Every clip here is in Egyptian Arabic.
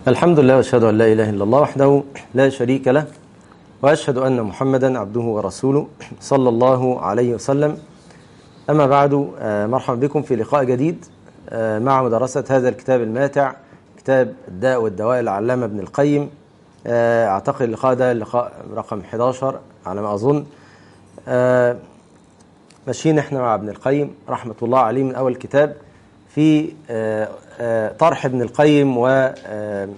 الحمد لله واشهد ان لا اله الا الله وحده لا شريك له واشهد ان محمدا عبده ورسوله صلى الله عليه وسلم اما بعد آه، مرحبا بكم في لقاء جديد آه، مع مدرسه هذا الكتاب الماتع كتاب الداء والدواء العلامه ابن القيم آه، اعتقد اللقاء ده اللقاء رقم 11 على ما اظن آه، ماشيين احنا مع ابن القيم رحمه الله عليه من اول كتاب في آه، آه، طرح ابن القيم و آه،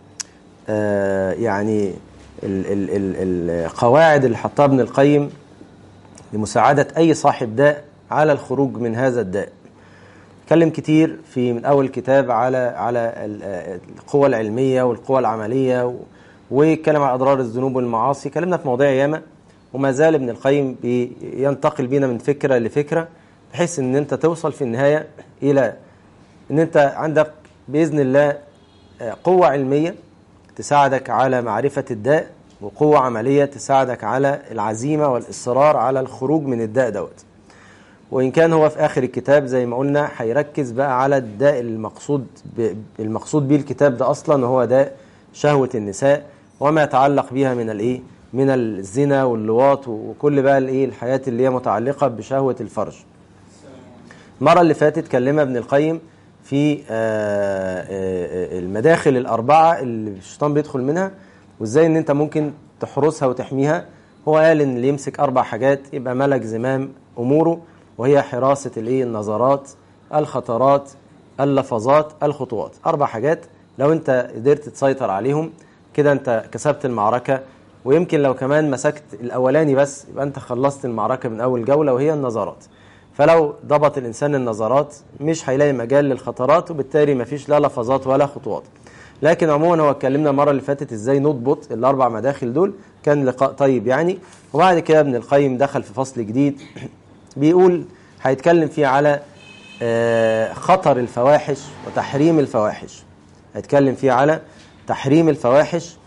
آه، يعني ال- ال- ال- القواعد اللي حطها ابن القيم لمساعدة أي صاحب داء على الخروج من هذا الداء اتكلم كتير في من أول كتاب على على ال- آه، القوى العلمية والقوى العملية و- واتكلم على أضرار الذنوب والمعاصي كلمنا في مواضيع ياما وما زال ابن القيم بينتقل بينا من فكرة لفكرة بحيث ان انت توصل في النهاية الى ان انت عندك باذن الله آه، قوه علميه تساعدك على معرفه الداء وقوه عمليه تساعدك على العزيمه والاصرار على الخروج من الداء دوت وان كان هو في اخر الكتاب زي ما قلنا هيركز بقى على الداء المقصود ب... المقصود به الكتاب ده اصلا وهو داء شهوه النساء وما يتعلق بها من الايه من الزنا واللواط وكل بقى الايه الحياه اللي هي متعلقه بشهوه الفرج المرة اللي فاتت كلمنا ابن القيم في آه، آه، آه، المداخل الأربعة اللي الشيطان بيدخل منها وازاي ان انت ممكن تحرسها وتحميها هو قال ان اللي يمسك أربع حاجات يبقى ملك زمام أموره وهي حراسة الايه النظرات الخطرات اللفظات الخطوات أربع حاجات لو انت قدرت تسيطر عليهم كده انت كسبت المعركة ويمكن لو كمان مسكت الأولاني بس يبقى انت خلصت المعركة من أول جولة وهي النظرات فلو ضبط الانسان النظرات مش هيلاقي مجال للخطرات وبالتالي مفيش لا لفظات ولا خطوات لكن عموما هو اتكلمنا المره اللي فاتت ازاي نضبط الاربع مداخل دول كان لقاء طيب يعني وبعد كده ابن القيم دخل في فصل جديد بيقول هيتكلم فيه على آه، خطر الفواحش وتحريم الفواحش هيتكلم فيه على تحريم الفواحش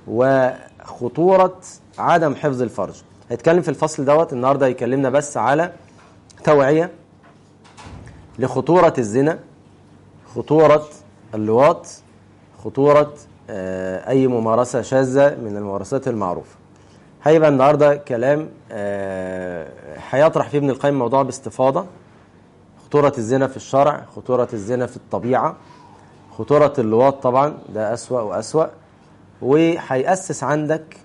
وخطوره عدم حفظ الفرج هيتكلم في الفصل دوت النهارده هيكلمنا بس على توعية لخطورة الزنا خطورة اللواط خطورة آه، أي ممارسة شاذة من الممارسات المعروفة هيبقى النهاردة كلام آه، هيطرح فيه ابن القيم موضوع باستفاضة خطورة الزنا في الشرع خطورة الزنا في الطبيعة خطورة اللواط طبعا ده أسوأ وأسوأ وهيأسس عندك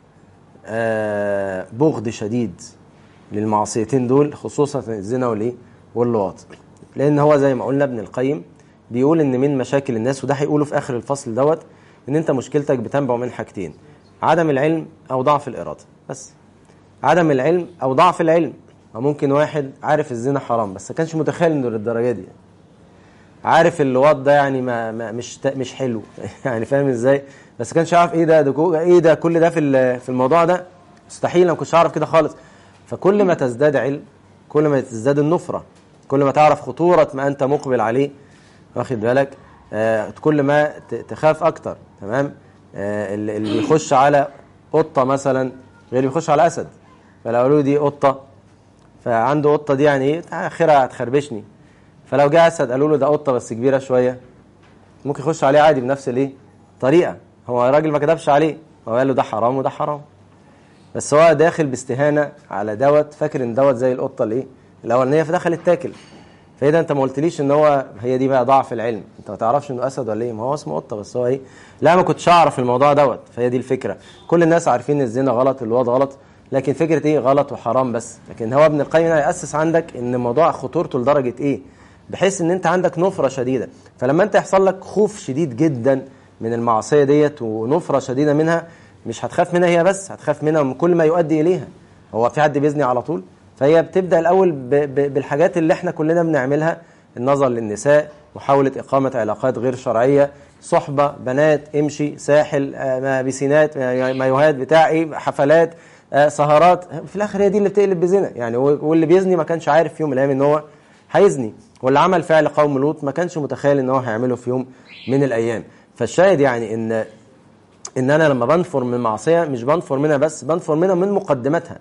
آه، بغض شديد للمعصيتين دول خصوصا الزنا والايه واللواط لان هو زي ما قلنا ابن القيم بيقول ان من مشاكل الناس وده هيقوله في اخر الفصل دوت ان انت مشكلتك بتنبع من حاجتين عدم العلم او ضعف الاراده بس عدم العلم او ضعف العلم وممكن واحد عارف الزنا حرام بس ما كانش متخيل انه للدرجه دي عارف اللواط ده يعني ما, ما مش تا- مش حلو يعني فاهم ازاي بس كانش عارف ايه ده, ده كو- ايه ده كل ده في ال- في الموضوع ده مستحيل انا ما كنتش اعرف كده خالص فكل ما تزداد علم كل ما تزداد النفره كل ما تعرف خطوره ما انت مقبل عليه واخد بالك آه كل ما ت- تخاف اكتر تمام آه اللي اللي بيخش على قطه مثلا غير اللي بيخش على اسد فلو قالوا دي قطه فعنده قطه دي يعني ايه اخرها هتخربشني فلو جه اسد قالوا له ده قطه بس كبيره شويه ممكن يخش عليه عادي بنفس الايه طريقه هو الراجل ما كتبش عليه هو قال له ده حرام وده حرام بس هو داخل باستهانه على دوت فاكر ان دوت زي القطه الايه الاولانيه فدخل التاكل فاذا انت ما قلتليش ان هو هي دي بقى ضعف العلم انت ما تعرفش انه اسد ولا ايه ما هو اسمه قطه بس هو ايه لا ما كنتش اعرف الموضوع دوت فهي دي الفكره كل الناس عارفين ان الزنا غلط الواد غلط لكن فكره ايه غلط وحرام بس لكن هو ابن القيم هنا هيأسس عندك ان الموضوع خطورته لدرجه ايه بحيث ان انت عندك نفره شديده فلما انت يحصل لك خوف شديد جدا من المعصيه ديت ونفره شديده منها مش هتخاف منها هي بس هتخاف منها من كل ما يؤدي اليها هو في حد بيزني على طول فهي بتبدا الاول ب ب بالحاجات اللي احنا كلنا بنعملها النظر للنساء محاوله اقامه علاقات غير شرعيه صحبه بنات امشي ساحل آه، ما بيسينات ما- مايوهات بتاع ايه حفلات آه، سهرات في الاخر هي دي اللي بتقلب بزنا يعني هو- واللي بيزني ما كانش عارف في يوم من الايام ان هو هيزني واللي عمل فعل قوم لوط ما كانش متخيل ان هو هيعمله في يوم من الايام فالشاهد يعني ان ان انا لما بنفر من معصيه مش بنفر منها بس بنفر منها من مقدماتها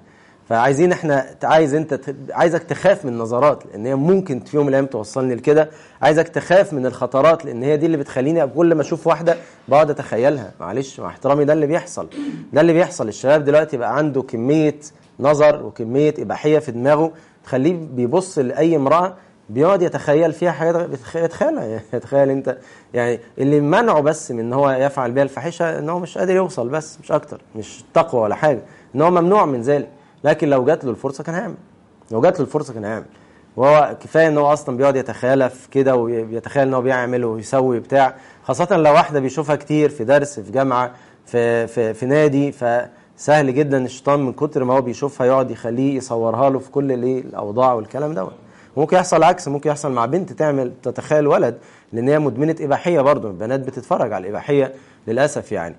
فعايزين احنا عايز انت ت- عايزك تخاف من النظرات لان هي ممكن في يوم من الايام توصلني لكده عايزك تخاف من الخطرات لان هي دي اللي بتخليني كل ما اشوف واحده بقعد اتخيلها معلش مع احترامي ده اللي بيحصل ده اللي بيحصل الشباب دلوقتي بقى عنده كميه نظر وكميه اباحيه في دماغه تخليه بيبص لاي امراه بيقعد يتخيل فيها حاجات بيتخ- يتخيلها يعني يتخيل انت يعني اللي منعه بس من ان هو يفعل بها الفاحشه ان هو مش قادر يوصل بس مش اكتر مش تقوى ولا حاجه ان هو ممنوع من ذلك لكن لو جات له الفرصه كان هيعمل لو جات له الفرصه كان هيعمل وهو كفايه ان هو اصلا بيقعد يتخيل في كده ويتخيل ان هو بيعمل ويسوي بتاع خاصه لو واحده بيشوفها كتير في درس في جامعه في في في نادي فسهل جدا الشيطان من كتر ما هو بيشوفها يقعد يخليه يصورها له في كل الايه الاوضاع والكلام دوت ممكن يحصل العكس ممكن يحصل مع بنت تعمل تتخيل ولد لان هي مدمنه اباحيه برضه البنات بتتفرج على الاباحيه للاسف يعني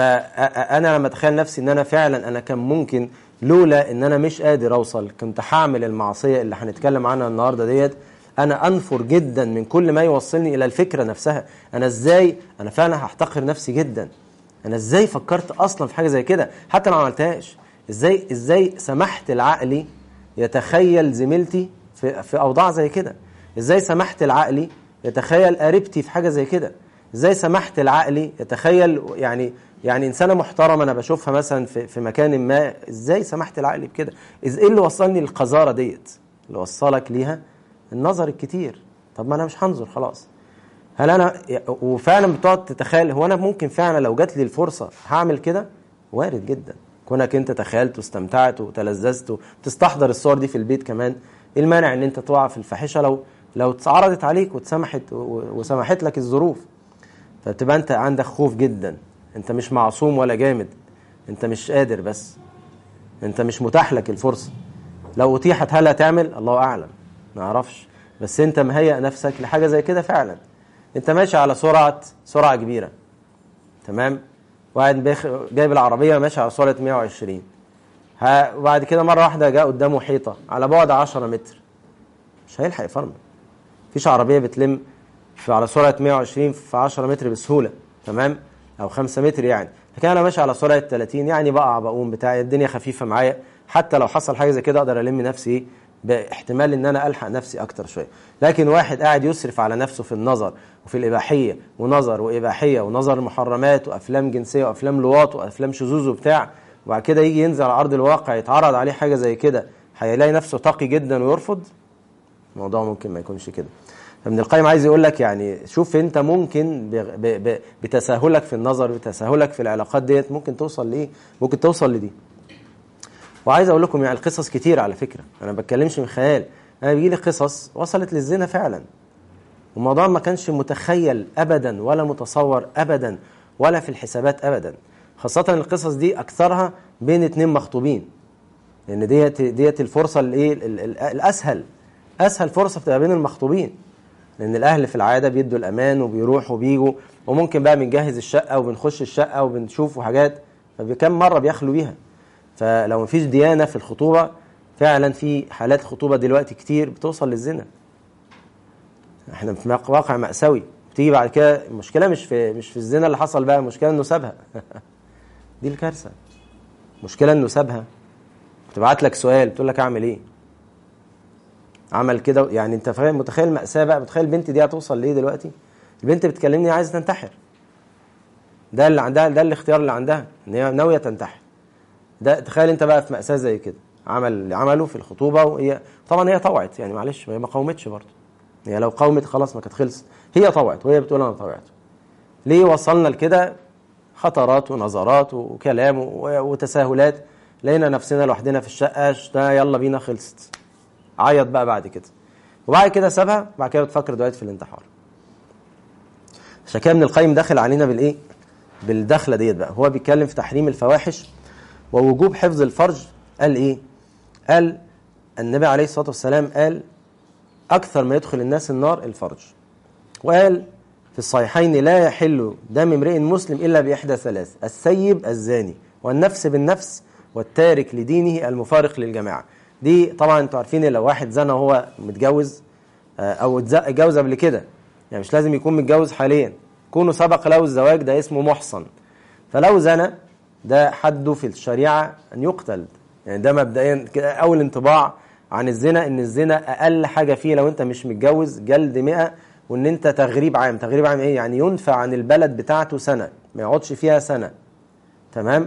فانا لما اتخيل نفسي ان انا فعلا انا كان ممكن لولا ان انا مش قادر اوصل كنت هعمل المعصيه اللي هنتكلم عنها النهارده ديت انا انفر جدا من كل ما يوصلني الى الفكره نفسها انا ازاي انا فعلا هحتقر نفسي جدا انا ازاي فكرت اصلا في حاجه زي كده حتى لو ما عملتهاش ازاي ازاي سمحت لعقلي يتخيل زميلتي في في اوضاع زي كده ازاي سمحت لعقلي يتخيل قريبتي في حاجه زي كده ازاي سمحت لعقلي يتخيل يعني يعني انسانه محترمه انا بشوفها مثلا في في مكان ما ازاي سمحت لعقلي بكده إز ايه اللي وصلني للقذاره ديت اللي وصلك ليها النظر الكتير طب ما انا مش هنظر خلاص هل انا وفعلا بتقعد تتخيل هو انا ممكن فعلا لو جات لي الفرصه هعمل كده وارد جدا كونك انت تخيلت واستمتعت وتلذذت وتستحضر الصور دي في البيت كمان ايه المانع ان انت تقع في الفاحشه لو لو اتعرضت عليك واتسمحت وسمحت لك الظروف فبتبقى انت عندك خوف جدا انت مش معصوم ولا جامد انت مش قادر بس انت مش متاح لك الفرصه لو اتيحت هل هتعمل الله اعلم ما اعرفش بس انت مهيئ نفسك لحاجه زي كده فعلا انت ماشي على سرعه سرعه كبيره تمام واحد بيخ... جايب العربيه ماشي على سرعه 120 ها وبعد كده مره واحده جاء قدامه حيطه على بعد 10 متر مش هيلحق يفرمل مفيش عربيه بتلم في على سرعه 120 في 10 متر بسهوله تمام او 5 متر يعني لكن انا ماشي على سرعه 30 يعني بقع بقوم بتاعي الدنيا خفيفه معايا حتى لو حصل حاجه زي كده اقدر الم نفسي ايه باحتمال ان انا الحق نفسي اكتر شويه لكن واحد قاعد يسرف على نفسه في النظر وفي الاباحيه ونظر واباحيه ونظر محرمات وافلام جنسيه وافلام لواط وافلام شذوذ وبتاع وبعد كده يجي ينزل على ارض الواقع يتعرض عليه حاجه زي كده هيلاقي نفسه تقي جدا ويرفض الموضوع ممكن ما يكونش كده ابن القيم عايز يقول لك يعني شوف انت ممكن ب ب ب بتساهلك في النظر بتساهلك في العلاقات ديت ممكن توصل لايه ممكن توصل لدي وعايز اقول لكم يعني القصص كتير على فكره انا ما بتكلمش من خيال انا بيجي لي قصص وصلت للزنا فعلا الموضوع ما كانش متخيل ابدا ولا متصور ابدا ولا في الحسابات ابدا خاصه القصص دي اكثرها بين اتنين مخطوبين لان ديت ديت الفرصه الايه الاسهل اسهل فرصه بتبقى بين المخطوبين لان الاهل في العاده بيدوا الامان وبيروحوا وبيجوا وممكن بقى بنجهز الشقه وبنخش الشقه وبنشوف حاجات فبكم مره بيخلوا بيها فلو مفيش ديانه في الخطوبه فعلا في حالات خطوبه دلوقتي كتير بتوصل للزنا احنا في واقع مأساوي بتيجي بعد كده المشكله مش في مش في الزنا اللي حصل بقى المشكله انه سابها دي الكارثه المشكله انه سابها بتبعت لك سؤال بتقول لك اعمل ايه عمل كده يعني انت فاهم متخيل المأساة بقى متخيل البنت دي هتوصل ليه دلوقتي البنت بتكلمني عايزه تنتحر ده اللي عندها ده الاختيار اللي عندها ان هي ناويه تنتحر ده تخيل انت بقى في مأساة زي كده عمل اللي عمله في الخطوبة وهي طبعا هي طوعت يعني معلش هي ما قاومتش برضه هي لو قاومت خلاص ما كانت خلصت هي طوعت وهي بتقول انا طوعت ليه وصلنا لكده خطرات ونظرات وكلام وتساهلات لقينا نفسنا لوحدنا في الشقه ده يلا بينا خلصت عيط بقى بعد كده وبعد كده سابها بعد كده بتفكر دلوقتي في الانتحار عشان كده ابن القيم داخل علينا بالايه بالدخله ديت بقى هو بيتكلم في تحريم الفواحش ووجوب حفظ الفرج قال ايه قال النبي عليه الصلاه والسلام قال اكثر ما يدخل الناس النار الفرج وقال في الصحيحين لا يحل دم امرئ مسلم الا باحدى ثلاث السيب الزاني والنفس بالنفس والتارك لدينه المفارق للجماعه دي طبعا انتوا عارفين لو واحد زنى وهو متجوز او اتجوز قبل كده يعني مش لازم يكون متجوز حاليا كونه سبق له الزواج ده اسمه محصن فلو زنى ده حده في الشريعه ان يقتل يعني ده مبدئيا كده اول انطباع عن الزنا ان الزنا اقل حاجه فيه لو انت مش متجوز جلد 100 وان انت تغريب عام تغريب عام ايه يعني ينفع عن البلد بتاعته سنه ما يقعدش فيها سنه تمام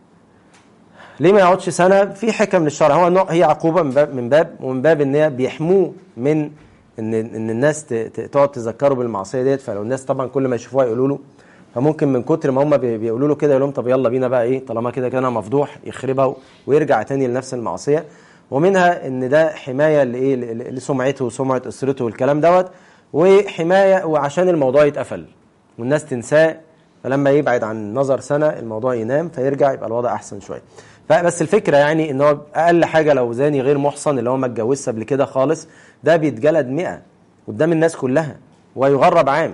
ليه ما يقعدش سنه في حكم للشرع هو نوع هي عقوبه من باب من باب ومن باب ان هي بيحموه من ان ان الناس ت- ت- تقعد تذكره بالمعصيه ديت فلو الناس طبعا كل ما يشوفوها يقولوا له فممكن من كتر ما هم بي- بيقولوا له كده يقول لهم طب يلا بينا بقى ايه طالما كده كده انا مفضوح يخربها ويرجع تاني لنفس المعصيه ومنها ان ده حمايه لايه ل- ل- لسمعته وسمعه اسرته والكلام دوت وحمايه وعشان الموضوع يتقفل والناس تنساه فلما يبعد عن نظر سنه الموضوع ينام فيرجع يبقى الوضع احسن شويه فبس الفكره يعني ان هو اقل حاجه لو زاني غير محصن اللي هو ما اتجوزش قبل كده خالص ده بيتجلد 100 قدام الناس كلها ويغرب عام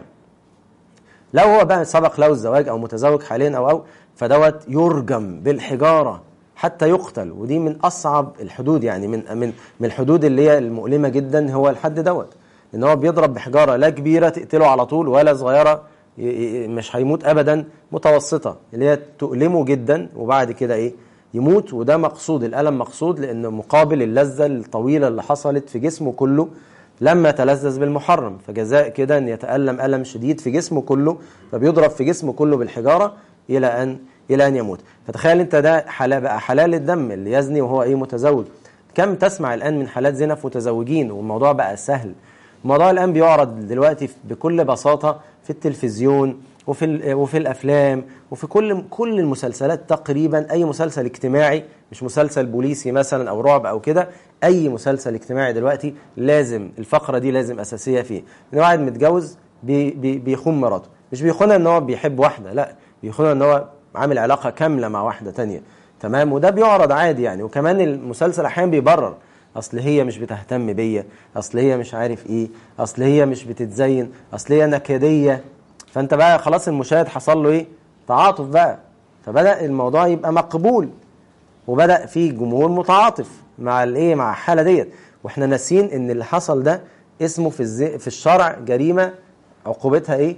لو هو بقى سبق له الزواج او متزوج حاليا او او فدوت يرجم بالحجاره حتى يقتل ودي من اصعب الحدود يعني من من من الحدود اللي هي المؤلمه جدا هو الحد دوت ان هو بيضرب بحجاره لا كبيره تقتله على طول ولا صغيره ي- ي- مش هيموت ابدا متوسطه اللي هي تؤلمه جدا وبعد كده ايه يموت وده مقصود الالم مقصود لانه مقابل اللذه الطويله اللي حصلت في جسمه كله لما تلذذ بالمحرم فجزاء كده ان يتالم الم شديد في جسمه كله فبيضرب في جسمه كله بالحجاره الى ان الى ان يموت فتخيل انت ده حلال بقى حلال الدم اللي يزني وهو ايه متزوج كم تسمع الان من حالات زنا في متزوجين والموضوع بقى سهل الموضوع الان بيعرض دلوقتي بكل بساطه في التلفزيون وفي ال- وفي الافلام وفي كل كل المسلسلات تقريبا اي مسلسل اجتماعي مش مسلسل بوليسي مثلا او رعب او كده اي مسلسل اجتماعي دلوقتي لازم الفقره دي لازم اساسيه فيه ان واحد متجوز بي بي بيخون مراته مش بيخونها ان هو بيحب واحده لا بيخونها ان هو عامل علاقه كامله مع واحده تانية تمام وده بيعرض عادي يعني وكمان المسلسل احيانا بيبرر اصل هي مش بتهتم بيا اصل هي مش عارف ايه اصل هي مش بتتزين اصل هي نكديه فانت بقى خلاص المشاهد حصل له ايه تعاطف بقى فبدا الموضوع يبقى مقبول وبدا في جمهور متعاطف مع الايه مع الحاله ديت واحنا ناسيين ان اللي حصل ده اسمه في الزي في الشرع جريمه عقوبتها ايه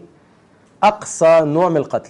اقصى نوع من القتل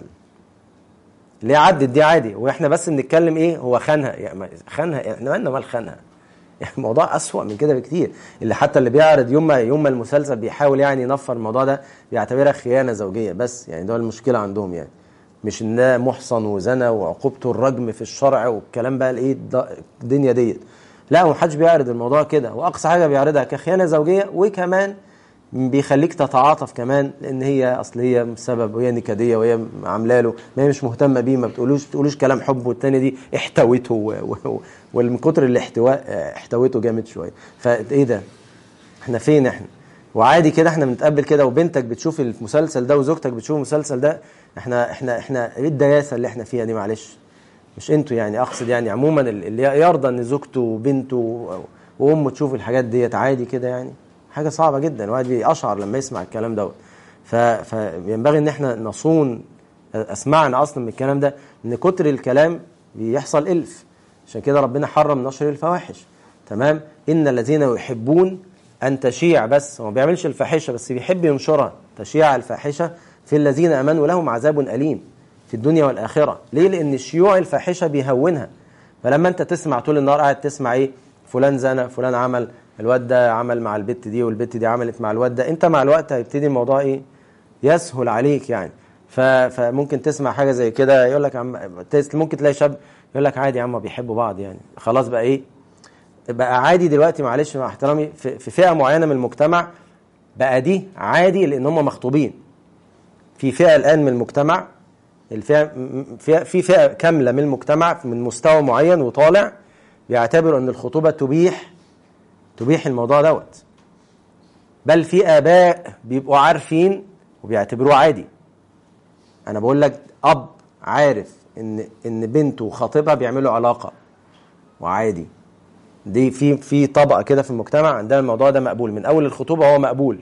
اللي عدت دي عادي واحنا بس بنتكلم ايه هو خانها يعني ما- خانها احنا مالنا مال خانها يعني الموضوع اسوأ من كده بكتير اللي حتى اللي بيعرض يوم ما يوم ما المسلسل بيحاول يعني ينفر الموضوع ده بيعتبرها خيانه زوجيه بس يعني ده المشكله عندهم يعني مش ان ده محصن وزنا وعقوبته الرجم في الشرع والكلام بقى الايه الد- الدنيا ديت لا ومحدش بيعرض الموضوع كده واقصى حاجه بيعرضها كخيانه زوجيه وكمان بيخليك تتعاطف كمان لان هي اصل هي سبب وهي نكديه وهي عامله له ما هي مش مهتمه بيه ما بتقولوش بتقولوش كلام حب والتانيه دي احتوته و- و- ومن كتر الاحتواء اه، احتوته جامد شويه فايه ده احنا فين احنا وعادي كده احنا بنتقابل كده وبنتك بتشوف المسلسل ده وزوجتك بتشوف المسلسل ده احنا احنا احنا ايه الدياسه اللي احنا فيها دي معلش مش انتوا يعني اقصد يعني عموما اللي يرضى ان زوجته وبنته وامه تشوف الحاجات ديت عادي كده يعني حاجه صعبه جدا الواحد بيقشعر لما يسمع الكلام دوت ف- فينبغي ان احنا نصون اسمعنا اصلا من الكلام ده ان كتر الكلام بيحصل الف عشان كده ربنا حرم نشر الفواحش تمام ان الذين يحبون ان تشيع بس هو ما بيعملش الفاحشه بس بيحب ينشرها تشيع الفاحشه في الذين امنوا لهم عذاب اليم في الدنيا والاخره ليه لان شيوع الفاحشه بيهونها فلما انت تسمع طول النهار قاعد تسمع ايه فلان زنى فلان عمل الواد ده عمل مع البت دي والبت دي عملت مع الواد ده انت مع الوقت هيبتدي الموضوع ايه يسهل عليك يعني ف... فممكن تسمع حاجه زي كده يقول لك يا عم تس- ممكن تلاقي شاب يقول لك عادي يا عم بيحبوا بعض يعني خلاص بقى ايه بقى عادي دلوقتي معلش مع احترامي في, في فئه معينه من المجتمع بقى دي عادي لان هم مخطوبين في فئه الان من المجتمع الفئه م- فئة- في فئه كامله من المجتمع من مستوى معين وطالع بيعتبروا ان الخطوبه تبيح تبيح الموضوع دوت بل في اباء بيبقوا عارفين وبيعتبروه عادي انا بقول لك اب عارف ان ان بنته وخطيبها بيعملوا علاقه وعادي دي في في طبقه كده في المجتمع عندنا الموضوع ده مقبول من اول الخطوبه هو مقبول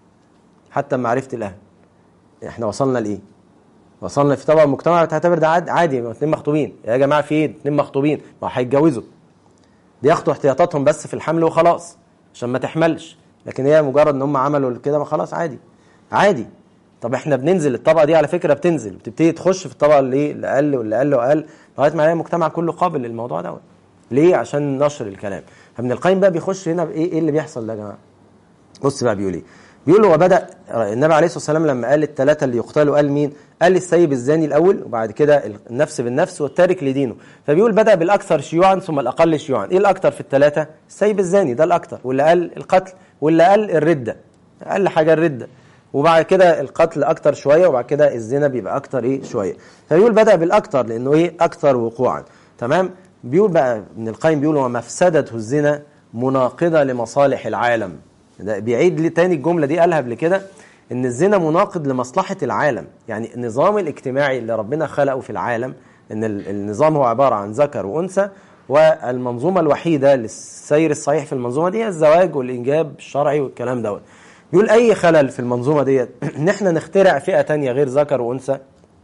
حتى معرفه الاهل احنا وصلنا لايه وصلنا في طبقه المجتمع بتعتبر ده عادي عادي ما اتنين مخطوبين يا جماعه في ايه اتنين مخطوبين ما هيتجوزوا بياخدوا احتياطاتهم بس في الحمل وخلاص عشان ما تحملش لكن هي مجرد ان هم عملوا كده ما خلاص عادي عادي طب احنا بننزل الطبقه دي على فكره بتنزل بتبتدي تخش في الطبقه اللي ايه اللي اقل واللي اقل واقل لغايه ما نلاقي المجتمع كله قابل للموضوع دوت ليه عشان نشر الكلام ابن القيم بقى بيخش هنا بايه ايه اللي بيحصل ده يا جماعه بص بقى بيقول ايه بيقول وبدا النبي عليه الصلاه والسلام لما قال الثلاثه اللي يقتلوا قال مين قال السيب الزاني الاول وبعد كده النفس بالنفس والتارك لدينه فبيقول بدا بالاكثر شيوعا ثم الاقل شيوعا ايه الاكثر في الثلاثه السيب الزاني ده الاكثر واللي قال القتل واللي قال الرده اقل حاجه الرده وبعد كده القتل اكتر شويه وبعد كده الزنا بيبقى اكتر ايه شويه فبيقول بدا بالاكتر لانه ايه اكثر وقوعا تمام بيقول بقى ابن القيم بيقول ومفسده الزنا مناقضه لمصالح العالم ده بيعيد لي تاني الجمله دي قالها قبل كده ان الزنا مناقض لمصلحه العالم يعني النظام الاجتماعي اللي ربنا خلقه في العالم ان النظام هو عباره عن ذكر وانثى والمنظومه الوحيده للسير الصحيح في المنظومه دي الزواج والانجاب الشرعي والكلام دوت يقول اي خلل في المنظومه ديت ان احنا نخترع فئه تانية غير ذكر وانثى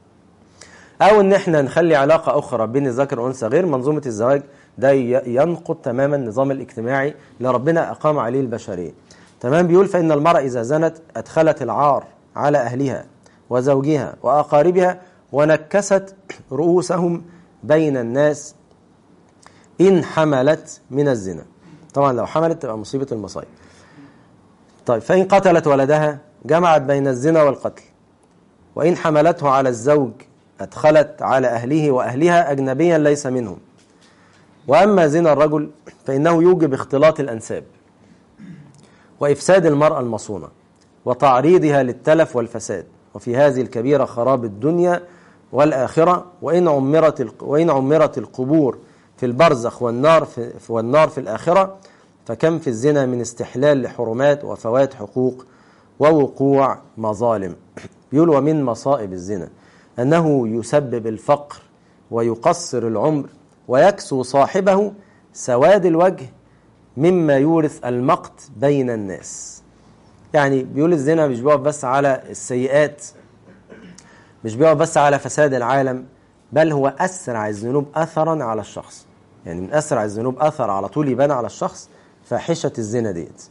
او ان احنا نخلي علاقه اخرى بين الذكر والانثى غير منظومه الزواج ده ينقض تماما النظام الاجتماعي اللي ربنا اقام عليه البشريه تمام بيقول فان المراه اذا زنت ادخلت العار على اهلها وزوجها واقاربها ونكست رؤوسهم بين الناس ان حملت من الزنا طبعا لو حملت تبقى مصيبه المصايب طيب فإن قتلت ولدها جمعت بين الزنا والقتل وإن حملته على الزوج أدخلت على أهله وأهلها أجنبيا ليس منهم وأما زنا الرجل فإنه يوجب اختلاط الأنساب وإفساد المرأة المصونة وتعريضها للتلف والفساد وفي هذه الكبيرة خراب الدنيا والآخرة وإن عمرت وإن عمرت القبور في البرزخ والنار في والنار في الآخرة فكم في الزنا من استحلال لحرمات وفوات حقوق ووقوع مظالم بيقول ومن مصائب الزنا أنه يسبب الفقر ويقصر العمر ويكسو صاحبه سواد الوجه مما يورث المقت بين الناس يعني بيقول الزنا مش بيقف بس على السيئات مش بيقف بس على فساد العالم بل هو أسرع الذنوب أثرا على الشخص يعني من أسرع الذنوب أثر على طول يبان على الشخص فاحشة الزنا ديت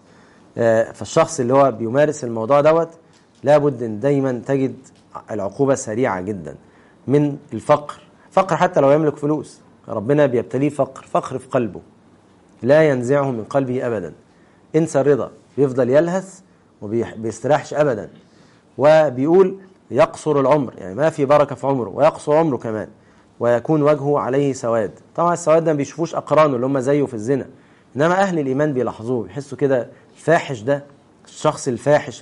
فالشخص اللي هو بيمارس الموضوع دوت لابد ان دايما تجد العقوبة سريعة جدا من الفقر فقر حتى لو يملك فلوس ربنا بيبتليه فقر فقر في قلبه لا ينزعه من قلبه أبدا انسى الرضا بيفضل يلهث وبيستراحش أبدا وبيقول يقصر العمر يعني ما في بركة في عمره ويقصر عمره كمان ويكون وجهه عليه سواد طبعا السواد ده ما بيشوفوش أقرانه اللي هم زيه في الزنا انما اهل الايمان بيلاحظوه بيحسوا كده الفاحش ده الشخص الفاحش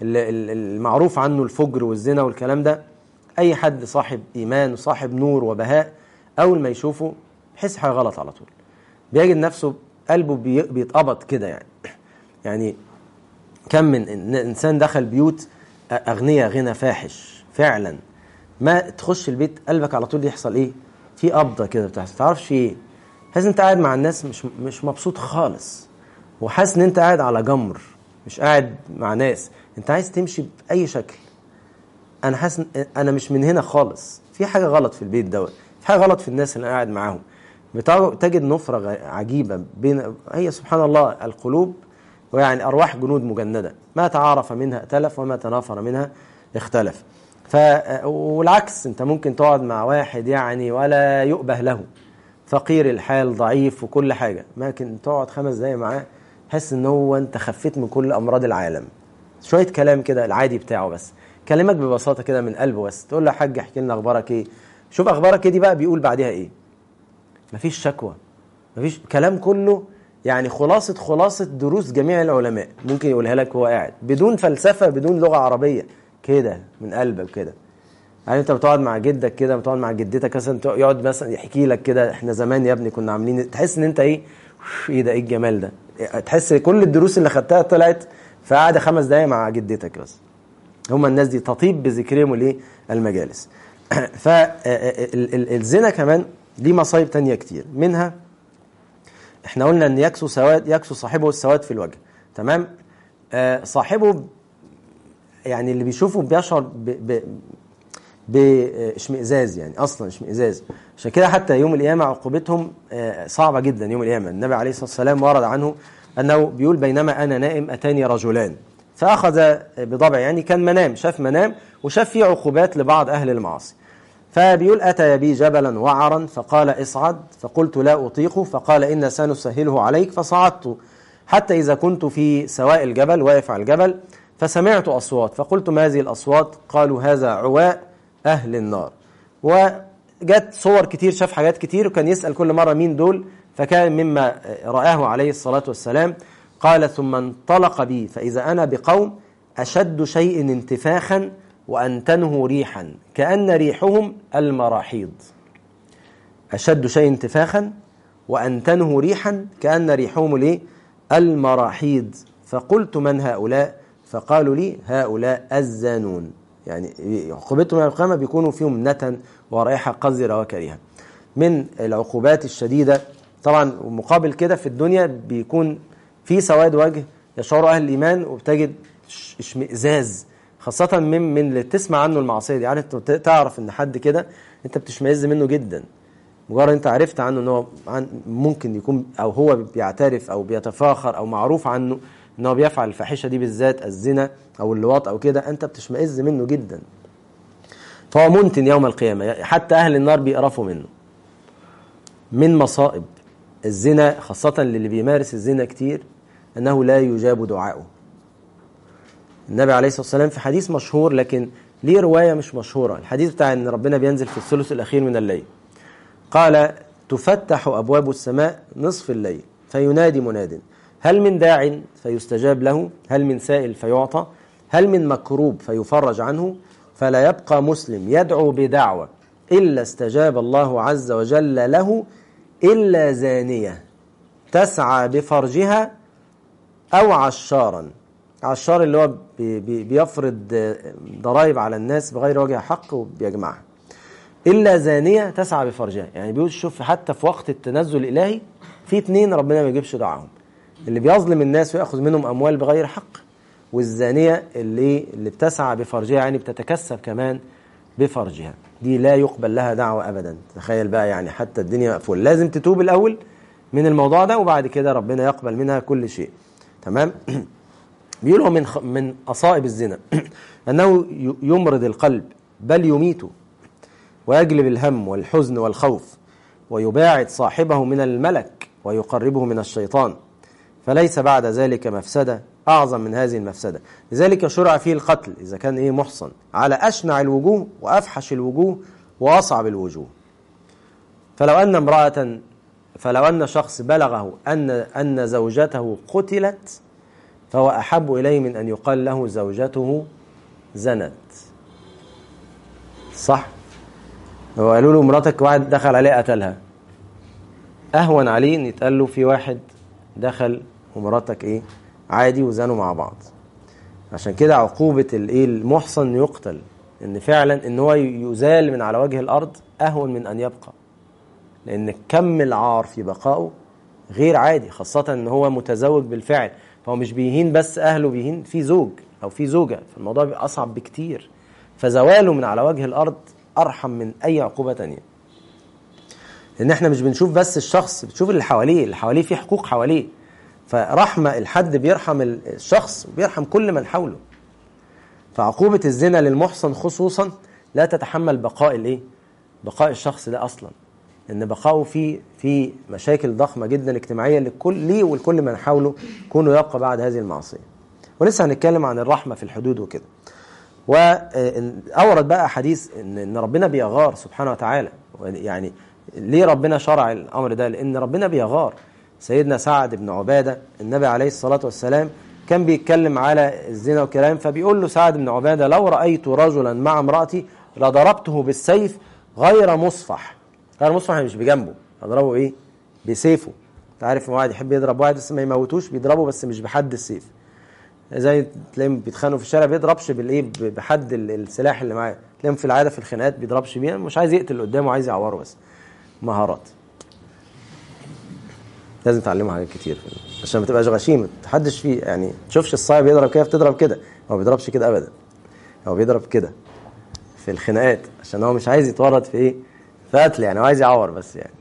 المعروف عنه الفجر والزنا والكلام ده اي حد صاحب ايمان وصاحب نور وبهاء اول ما يشوفه يحس حاجه غلط على طول بيجد نفسه قلبه بيتقبض كده يعني يعني كم من انسان دخل بيوت اغنياء غنى فاحش فعلا ما تخش البيت قلبك على طول يحصل ايه في قبضه كده بتحصل تعرفش في ايه حاسس انت قاعد مع الناس مش مش مبسوط خالص وحاسس ان انت قاعد على جمر مش قاعد مع ناس انت عايز تمشي باي شكل انا حاسس انا مش من هنا خالص في حاجه غلط في البيت دوت في حاجه غلط في الناس اللي انا قاعد معاهم تجد نفره عجيبه بين هي سبحان الله القلوب ويعني ارواح جنود مجنده ما تعارف منها ائتلف وما تنافر منها اختلف ف والعكس انت ممكن تقعد مع واحد يعني ولا يؤبه له فقير الحال ضعيف وكل حاجة لكن تقعد خمس دقايق معاه تحس ان هو انت خفيت من كل امراض العالم شوية كلام كده العادي بتاعه بس كلمك ببساطة كده من قلبه بس تقول له يا حاج احكي لنا اخبارك ايه شوف اخبارك ايه دي بقى بيقول بعدها ايه مفيش شكوى مفيش كلام كله يعني خلاصة خلاصة دروس جميع العلماء ممكن يقولها لك وهو قاعد بدون فلسفة بدون لغة عربية كده من قلبك كده يعني انت بتقعد مع جدك كده بتقعد مع جدتك مثلا يقعد مثلا يحكي لك كده احنا زمان يا ابني كنا عاملين تحس ان انت ايه ايه ده ايه الجمال ده تحس كل الدروس اللي خدتها طلعت في قعده خمس دقايق مع جدتك بس هم الناس دي تطيب بذكرهم الايه المجالس فالزنا كمان ليه مصايب تانية كتير منها احنا قلنا ان يكسو سواد يكسو صاحبه السواد في الوجه تمام آه صاحبه يعني اللي بيشوفه بيشعر ب ب باشمئزاز يعني اصلا اشمئزاز عشان كده حتى يوم القيامه عقوبتهم صعبه جدا يوم القيامه النبي عليه الصلاه والسلام ورد عنه انه بيقول بينما انا نائم اتاني رجلان فاخذ بضبع يعني كان منام شاف منام وشاف فيه عقوبات لبعض اهل المعاصي فبيقول أتى بي جبلا وعرا فقال اصعد فقلت لا أطيقه فقال إن سنسهله عليك فصعدت حتى إذا كنت في سواء الجبل واقف على الجبل فسمعت أصوات فقلت ما هذه الأصوات قالوا هذا عواء أهل النار وجت صور كتير شاف حاجات كتير وكان يسأل كل مرة مين دول فكان مما رآه عليه الصلاة والسلام قال ثم انطلق بي فإذا أنا بقوم أشد شيء انتفاخا وأنتنه ريحا كأن ريحهم المراحيض أشد شيء انتفاخا وأنتنه ريحا كأن ريحهم ليه المراحيض فقلت من هؤلاء فقالوا لي هؤلاء الزانون يعني عقوبتهم يوم القيامة بيكونوا فيهم نتن ورائحة قذرة وكريهة من العقوبات الشديدة طبعا مقابل كده في الدنيا بيكون في سواد وجه يشعر أهل الإيمان وبتجد اشمئزاز خاصة من من اللي تسمع عنه المعصية دي عارف تعرف إن حد كده أنت بتشمئز منه جدا مجرد أنت عرفت عنه إن هو ممكن يكون أو هو بيعترف أو بيتفاخر أو معروف عنه إن هو بيفعل الفاحشة دي بالذات الزنا أو اللواط أو كده أنت بتشمئز منه جدا فهو منتن يوم القيامة حتى أهل النار بيقرفوا منه من مصائب الزنا خاصة للي بيمارس الزنا كتير أنه لا يجاب دعاؤه النبي عليه الصلاة والسلام في حديث مشهور لكن ليه رواية مش مشهورة الحديث بتاع أن ربنا بينزل في الثلث الأخير من الليل قال تفتح أبواب السماء نصف الليل فينادي مناد هل من داع فيستجاب له هل من سائل فيعطى هل من مكروب فيفرج عنه فلا يبقى مسلم يدعو بدعوة إلا استجاب الله عز وجل له إلا زانية تسعى بفرجها أو عشارا عشار اللي هو بي بي بيفرض ضرائب على الناس بغير وجه حق وبيجمعها إلا زانية تسعى بفرجها يعني بيقول شوف حتى في وقت التنزل الإلهي في اتنين ربنا ما يجيبش دعاهم اللي بيظلم الناس ويأخذ منهم أموال بغير حق والزانية اللي اللي بتسعى بفرجها يعني بتتكسب كمان بفرجها دي لا يقبل لها دعوة أبدا تخيل بقى يعني حتى الدنيا مقفول لازم تتوب الأول من الموضوع ده وبعد كده ربنا يقبل منها كل شيء تمام بيقولوا من خ... من أصائب الزنا أنه يمرض القلب بل يميته ويجلب الهم والحزن والخوف ويباعد صاحبه من الملك ويقربه من الشيطان فليس بعد ذلك مفسدة أعظم من هذه المفسدة لذلك شرع فيه القتل إذا كان إيه محصن على أشنع الوجوه وأفحش الوجوه وأصعب الوجوه فلو أن امرأة فلو أن شخص بلغه أن أن زوجته قتلت فهو أحب إليه من أن يقال له زوجته زنت صح هو قالوا له مراتك واحد دخل عليه قتلها أهون عليه أن يتقال له في واحد دخل ومراتك إيه عادي وزنوا مع بعض عشان كده عقوبة الإيه المحصن يقتل إن فعلا إن هو يزال من على وجه الأرض أهون من أن يبقى لأن كم العار في بقائه غير عادي خاصة إن هو متزوج بالفعل فهو مش بيهين بس أهله بيهين في زوج أو في زوجة فالموضوع بيبقى أصعب بكتير فزواله من على وجه الأرض أرحم من أي عقوبة تانية لأن إحنا مش بنشوف بس الشخص بتشوف اللي حواليه اللي حواليه في حقوق حواليه فرحمة الحد بيرحم الشخص وبيرحم كل من حوله فعقوبة الزنا للمحصن خصوصا لا تتحمل بقاء الايه؟ بقاء الشخص ده اصلا ان بقائه في في مشاكل ضخمه جدا اجتماعيه لكل ليه ولكل من حوله كونه يبقى بعد هذه المعصيه. ولسه هنتكلم عن الرحمه في الحدود وكده. واورد بقى حديث ان ان ربنا بيغار سبحانه وتعالى يعني ليه ربنا شرع الامر ده؟ لان ربنا بيغار. سيدنا سعد بن عباده النبي عليه الصلاه والسلام كان بيتكلم على الزنا وكلام فبيقول له سعد بن عباده لو رايت رجلا مع امراتي لضربته بالسيف غير مصفح غير مصفح مش بجنبه اضربه ايه بسيفه انت عارف واحد يحب يضرب واحد بس ما يموتوش بيضربه بس مش بحد السيف زي تلاقيهم بيتخانقوا في الشارع بيضربش بالايه بحد السلاح اللي معاه تلاقيهم في العاده في الخناقات بيضربش بيه مش عايز يقتل اللي قدامه عايز يعوره بس مهارات لازم تعلمه حاجات كتير عشان ما تبقاش غشيم ما تحدش فيه يعني ما تشوفش الصايع بيضرب كده بتضرب كده هو ما بيضربش كده ابدا هو بيضرب كده في الخناقات عشان هو مش عايز يتورط في ايه في قتل يعني هو عايز يعور بس يعني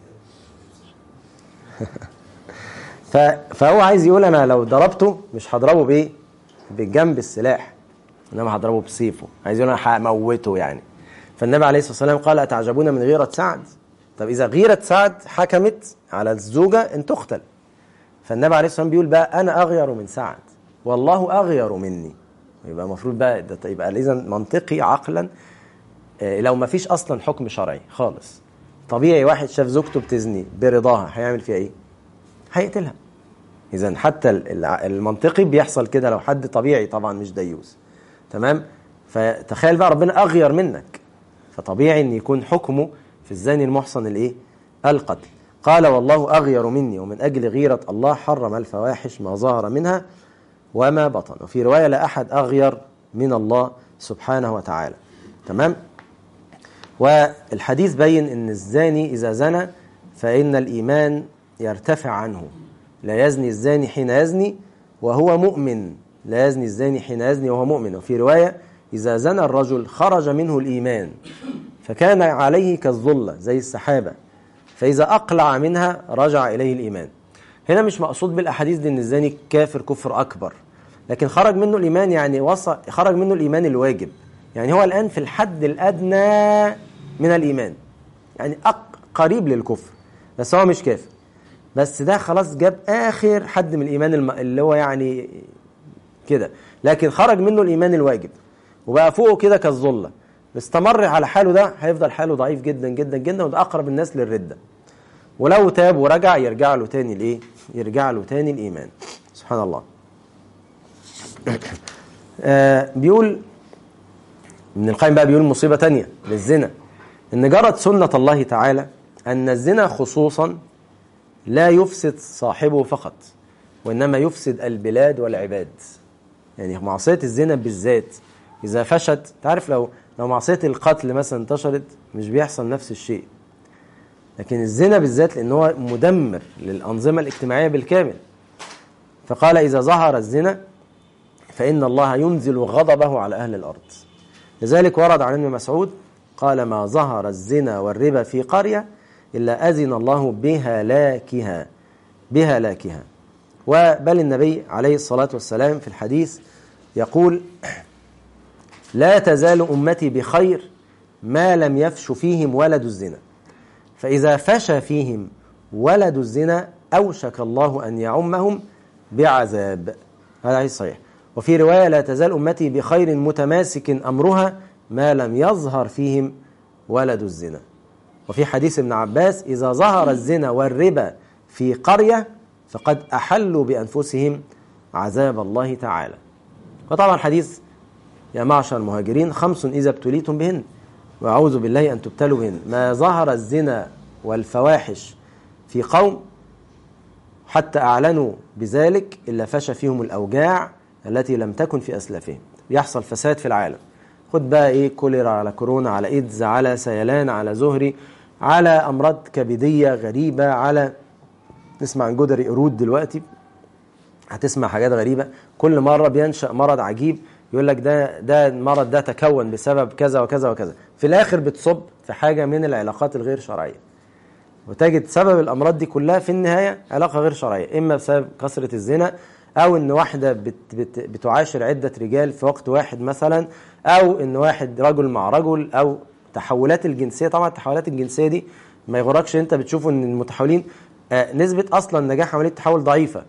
ف... فهو عايز يقول انا لو ضربته مش هضربه بايه بجنب السلاح انما هضربه بسيفه عايز يقول انا هموته يعني فالنبي عليه الصلاه والسلام قال اتعجبون من غيره سعد طب اذا غيره سعد حكمت على الزوجه ان تقتل فالنبي عليه الصلاه والسلام بيقول بقى انا اغير من سعد والله اغير مني يبقى المفروض بقى ده يبقى اذا منطقي عقلا آه، لو ما فيش اصلا حكم شرعي خالص طبيعي واحد شاف زوجته بتزني برضاها هيعمل فيها ايه؟ هيقتلها اذا حتى ال- الع- المنطقي بيحصل كده لو حد طبيعي طبعا مش ديوس تمام فتخيل بقى ربنا اغير منك فطبيعي ان يكون حكمه في الزاني المحصن الايه القتل قال والله اغير مني ومن اجل غيره الله حرم الفواحش ما ظهر منها وما بطن وفي روايه لا احد اغير من الله سبحانه وتعالى تمام والحديث بين ان الزاني اذا زنى فان الايمان يرتفع عنه لا يزني الزاني حين يزني وهو مؤمن لا يزني الزاني حين يزني وهو مؤمن وفي روايه اذا زنى الرجل خرج منه الايمان فكان عليه كالظله زي السحابه فاذا اقلع منها رجع اليه الايمان هنا مش مقصود بالاحاديث دي ان الزاني كافر كفر اكبر لكن خرج منه الايمان يعني وصل خرج منه الايمان الواجب يعني هو الان في الحد الادنى من الايمان يعني أق قريب للكفر بس هو مش كافر بس ده خلاص جاب اخر حد من الايمان الم... اللي هو يعني كده لكن خرج منه الايمان الواجب وبقى فوقه كده كالظله استمر على حاله ده هيفضل حاله ضعيف جدا جدا جدا وده اقرب الناس للرده ولو تاب ورجع يرجع له تاني الايه يرجع له تاني الايمان سبحان الله آه بيقول ابن القيم بقى بيقول مصيبه تانية للزنا ان جرت سنه الله تعالى ان الزنا خصوصا لا يفسد صاحبه فقط وانما يفسد البلاد والعباد يعني معصيه الزنا بالذات اذا فشت تعرف لو لو معصيه القتل مثلا انتشرت مش بيحصل نفس الشيء لكن الزنا بالذات لان هو مدمر للانظمه الاجتماعيه بالكامل فقال اذا ظهر الزنا فان الله ينزل غضبه على اهل الارض لذلك ورد عن ابن مسعود قال ما ظهر الزنا والربا في قريه الا اذن الله بهلاكها بهلاكها وبل النبي عليه الصلاه والسلام في الحديث يقول لا تزال امتي بخير ما لم يفش فيهم ولد الزنا فإذا فشى فيهم ولد الزنا أوشك الله أن يعمهم بعذاب هذا حديث صحيح وفي رواية لا تزال أمتي بخير متماسك أمرها ما لم يظهر فيهم ولد الزنا وفي حديث ابن عباس إذا ظهر الزنا والربا في قرية فقد أحلوا بأنفسهم عذاب الله تعالى وطبعا حديث يا معشر المهاجرين خمس إذا ابتليتم بهن وأعوذ بالله أن تبتلوا بهن ما ظهر الزنا والفواحش في قوم حتى أعلنوا بذلك إلا فشى فيهم الأوجاع التي لم تكن في أسلافهم يحصل فساد في العالم خد بقى إيه كوليرا على كورونا على إيدز على سيلان على زهري على أمراض كبدية غريبة على نسمع عن جدري قرود دلوقتي هتسمع حاجات غريبة كل مرة بينشأ مرض عجيب يقول لك ده ده المرض ده تكون بسبب كذا وكذا وكذا في الاخر بتصب في حاجه من العلاقات الغير شرعيه وتجد سبب الامراض دي كلها في النهايه علاقه غير شرعيه اما بسبب كثره الزنا او ان واحده بت بت بتعاشر عده رجال في وقت واحد مثلا او ان واحد رجل مع رجل او تحولات الجنسيه طبعا التحولات الجنسيه دي ما يغركش انت بتشوفوا ان المتحولين آه نسبه اصلا نجاح عمليه التحول ضعيفه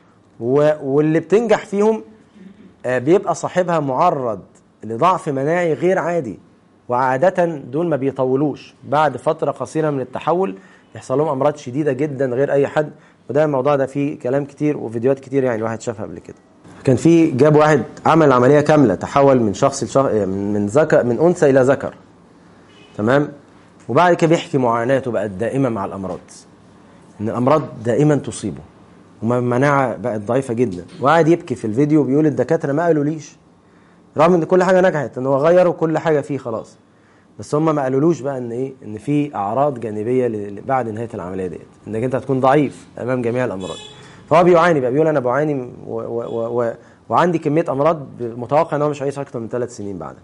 واللي بتنجح فيهم بيبقى صاحبها معرض لضعف مناعي غير عادي وعادة دول ما بيطولوش بعد فترة قصيرة من التحول يحصل لهم أمراض شديدة جدا غير أي حد وده الموضوع ده فيه كلام كتير وفيديوهات كتير يعني الواحد شافها قبل كده كان في جاب واحد عمل عملية كاملة تحول من شخص لشخص من من ذكر من أنثى إلى ذكر تمام وبعد كده بيحكي معاناته بقت دائمة مع الأمراض إن الأمراض دائما تصيبه ومناعة بقت ضعيفة جدا وقعد يبكي في الفيديو بيقول الدكاترة ما قالوليش رغم ان كل حاجة نجحت ان هو غيروا كل حاجة فيه خلاص بس هم ما قالولوش بقى ان ايه ان في اعراض جانبية بعد نهاية العملية ديت انك انت هتكون ضعيف امام جميع الامراض فهو بيعاني بقى بيقول انا بعاني و و و و وعندي كمية امراض متوقع ان هو مش هيعيش اكتر من ثلاث سنين بعدها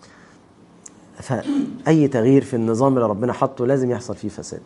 فاي تغيير في النظام اللي ربنا حطه لازم يحصل فيه فساد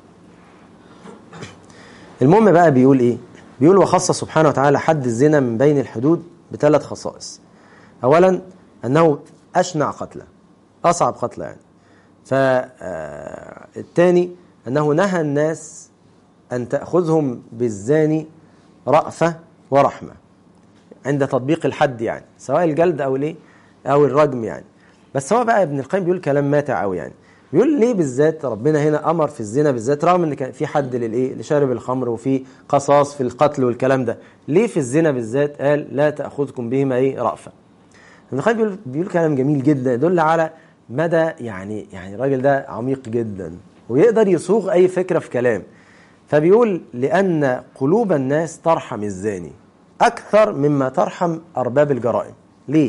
المهم بقى بيقول ايه بيقول وخص سبحانه وتعالى حد الزنا من بين الحدود بثلاث خصائص اولا انه اشنع قتله اصعب قتله يعني فالثاني أنه نهى الناس أن تأخذهم بالزاني رأفة ورحمة عند تطبيق الحد يعني سواء الجلد أو ليه أو الرجم يعني بس هو بقى ابن القيم بيقول كلام ماتع قوي يعني بيقول ليه بالذات ربنا هنا امر في الزنا بالذات رغم ان كان في حد للايه لشارب الخمر وفي قصاص في القتل والكلام ده ليه في الزنا بالذات قال لا تاخذكم بهما ايه رأفه ابن القيم بيقول, بيقول كلام جميل جدا يدل على مدى يعني يعني الراجل ده عميق جدا ويقدر يصوغ اي فكره في كلام فبيقول لان قلوب الناس ترحم الزاني اكثر مما ترحم ارباب الجرائم ليه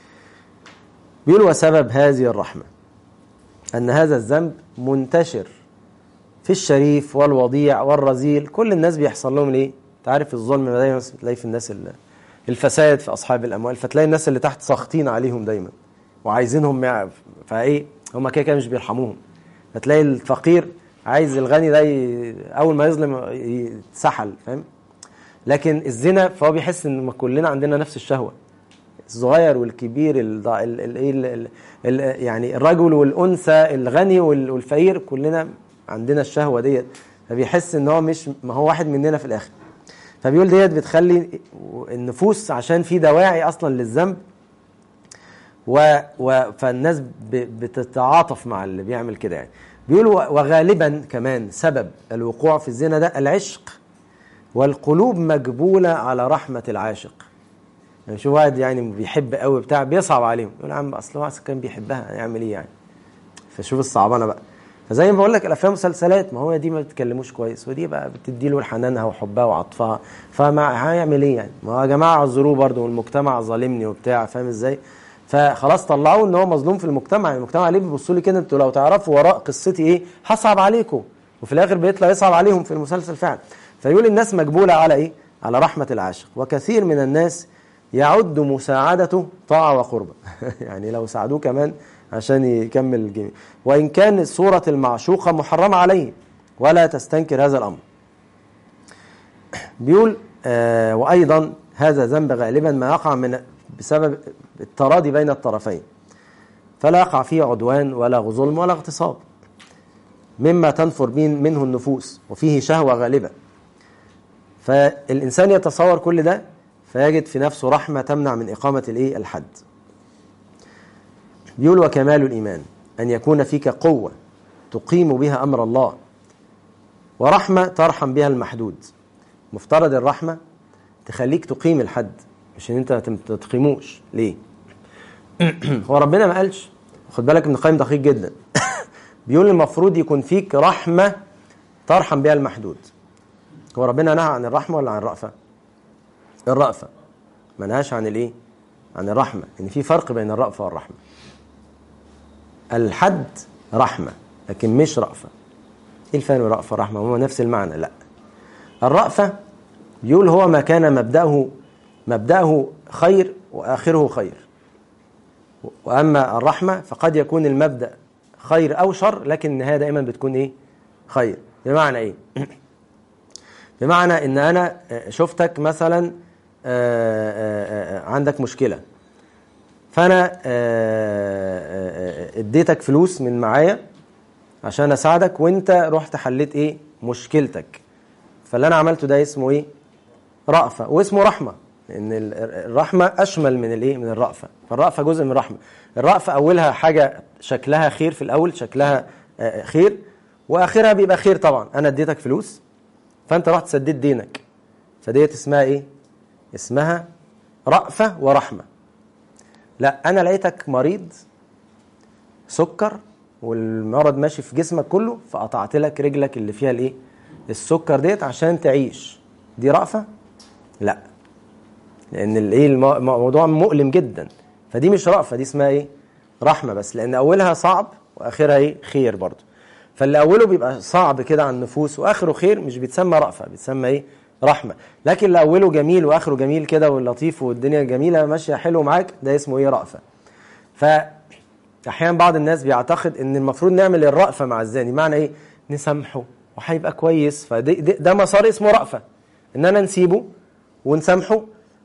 بيقول وسبب هذه الرحمه أن هذا الذنب منتشر في الشريف والوضيع والرذيل كل الناس بيحصل لهم ليه؟ تعرف الظلم دايما بتلاقي في الناس الفساد في أصحاب الأموال فتلاقي الناس اللي تحت ساخطين عليهم دايما وعايزينهم مع فإيه هم كده كده مش بيرحموهم فتلاقي الفقير عايز الغني ده ي... أول ما يظلم يتسحل فاهم؟ لكن الزنا فهو بيحس ان كلنا عندنا نفس الشهوه الصغير والكبير ال ال ال ال ال يعني الرجل والانثى الغني والفقير كلنا عندنا الشهوه ديت فبيحس ان هو مش ما هو واحد مننا في الاخر فبيقول ديت بتخلي النفوس عشان في دواعي اصلا للذنب و, و فالناس بتتعاطف مع اللي بيعمل كده يعني بيقول وغالبا كمان سبب الوقوع في الزنا ده العشق والقلوب مجبوله على رحمه العاشق يعني شو واحد يعني بيحب قوي بتاع بيصعب عليهم يقول يا عم اصل هو كان بيحبها يعمل ايه يعني فشوف الصعبانه بقى فزي ما بقول لك الافلام والمسلسلات ما هو دي ما بتتكلموش كويس ودي بقى بتدي له حنانها وحبها وعطفها فما هيعمل ايه يعني ما هو يا جماعه اعذروه برضه والمجتمع ظالمني وبتاع فاهم ازاي فخلاص طلعوه ان هو مظلوم في المجتمع يعني المجتمع ليه بيبصوا لي كده انتوا لو تعرفوا وراء قصتي ايه هصعب عليكم وفي الاخر بيطلع يصعب عليهم في المسلسل فعلا فيقول الناس مجبوله على ايه على رحمه العاشق وكثير من الناس يعد مساعدته طاعة وقربة يعني لو ساعدوه كمان عشان يكمل الجميع وإن كان صورة المعشوقة محرمة عليه ولا تستنكر هذا الأمر بيقول آه وأيضا هذا ذنب غالبا ما يقع من بسبب التراضي بين الطرفين فلا يقع فيه عدوان ولا ظلم ولا اغتصاب مما تنفر منه النفوس وفيه شهوة غالبة فالإنسان يتصور كل ده فيجد في نفسه رحمة تمنع من إقامة الإيه الحد بيقول وكمال الإيمان أن يكون فيك قوة تقيم بها أمر الله ورحمة ترحم بها المحدود مفترض الرحمة تخليك تقيم الحد مش ان انت ما تقيموش ليه هو ربنا ما قالش خد بالك ابن القيم دقيق جدا بيقول المفروض يكون فيك رحمة ترحم بها المحدود هو ربنا نهى عن الرحمة ولا عن الرأفة الرأفة ما نهاش عن الايه عن الرحمة ان في فرق بين الرأفة والرحمة الحد رحمة لكن مش رأفة ايه الفرق بين الرأفة والرحمة هو نفس المعنى لا الرأفة بيقول هو ما كان مبدأه مبدأه خير وآخره خير وأما الرحمة فقد يكون المبدأ خير أو شر لكن النهاية دائما بتكون إيه خير بمعنى إيه بمعنى إن أنا شفتك مثلا عندك مشكلة فأنا اديتك فلوس من معايا عشان أساعدك وأنت رحت حليت إيه مشكلتك فاللي أنا عملته ده اسمه إيه رأفة واسمه رحمة لأن الرحمة أشمل من الإيه من الرأفة فالرأفة جزء من الرحمة الرأفة أولها حاجة شكلها خير في الأول شكلها خير وآخرها بيبقى خير طبعا أنا اديتك فلوس فأنت رحت سديت دينك فديت اسمها إيه اسمها رأفة ورحمة لا أنا لقيتك مريض سكر والمرض ماشي في جسمك كله فقطعت لك رجلك اللي فيها الايه السكر ديت عشان تعيش دي رأفة لا لان الايه الموضوع مؤلم جدا فدي مش رأفة دي اسمها ايه رحمة بس لان اولها صعب واخرها ايه خير برضه فاللي اوله بيبقى صعب كده على النفوس واخره خير مش بيتسمى رأفة بيتسمى ايه رحمة لكن اللي اوله جميل واخره جميل كده واللطيف والدنيا جميلة ماشية حلو معاك ده اسمه ايه رأفة ف احيانا بعض الناس بيعتقد ان المفروض نعمل الرأفة مع الزاني معنى ايه نسامحه وهيبقى كويس فده ده مسار اسمه رأفة ان انا نسيبه ونسامحه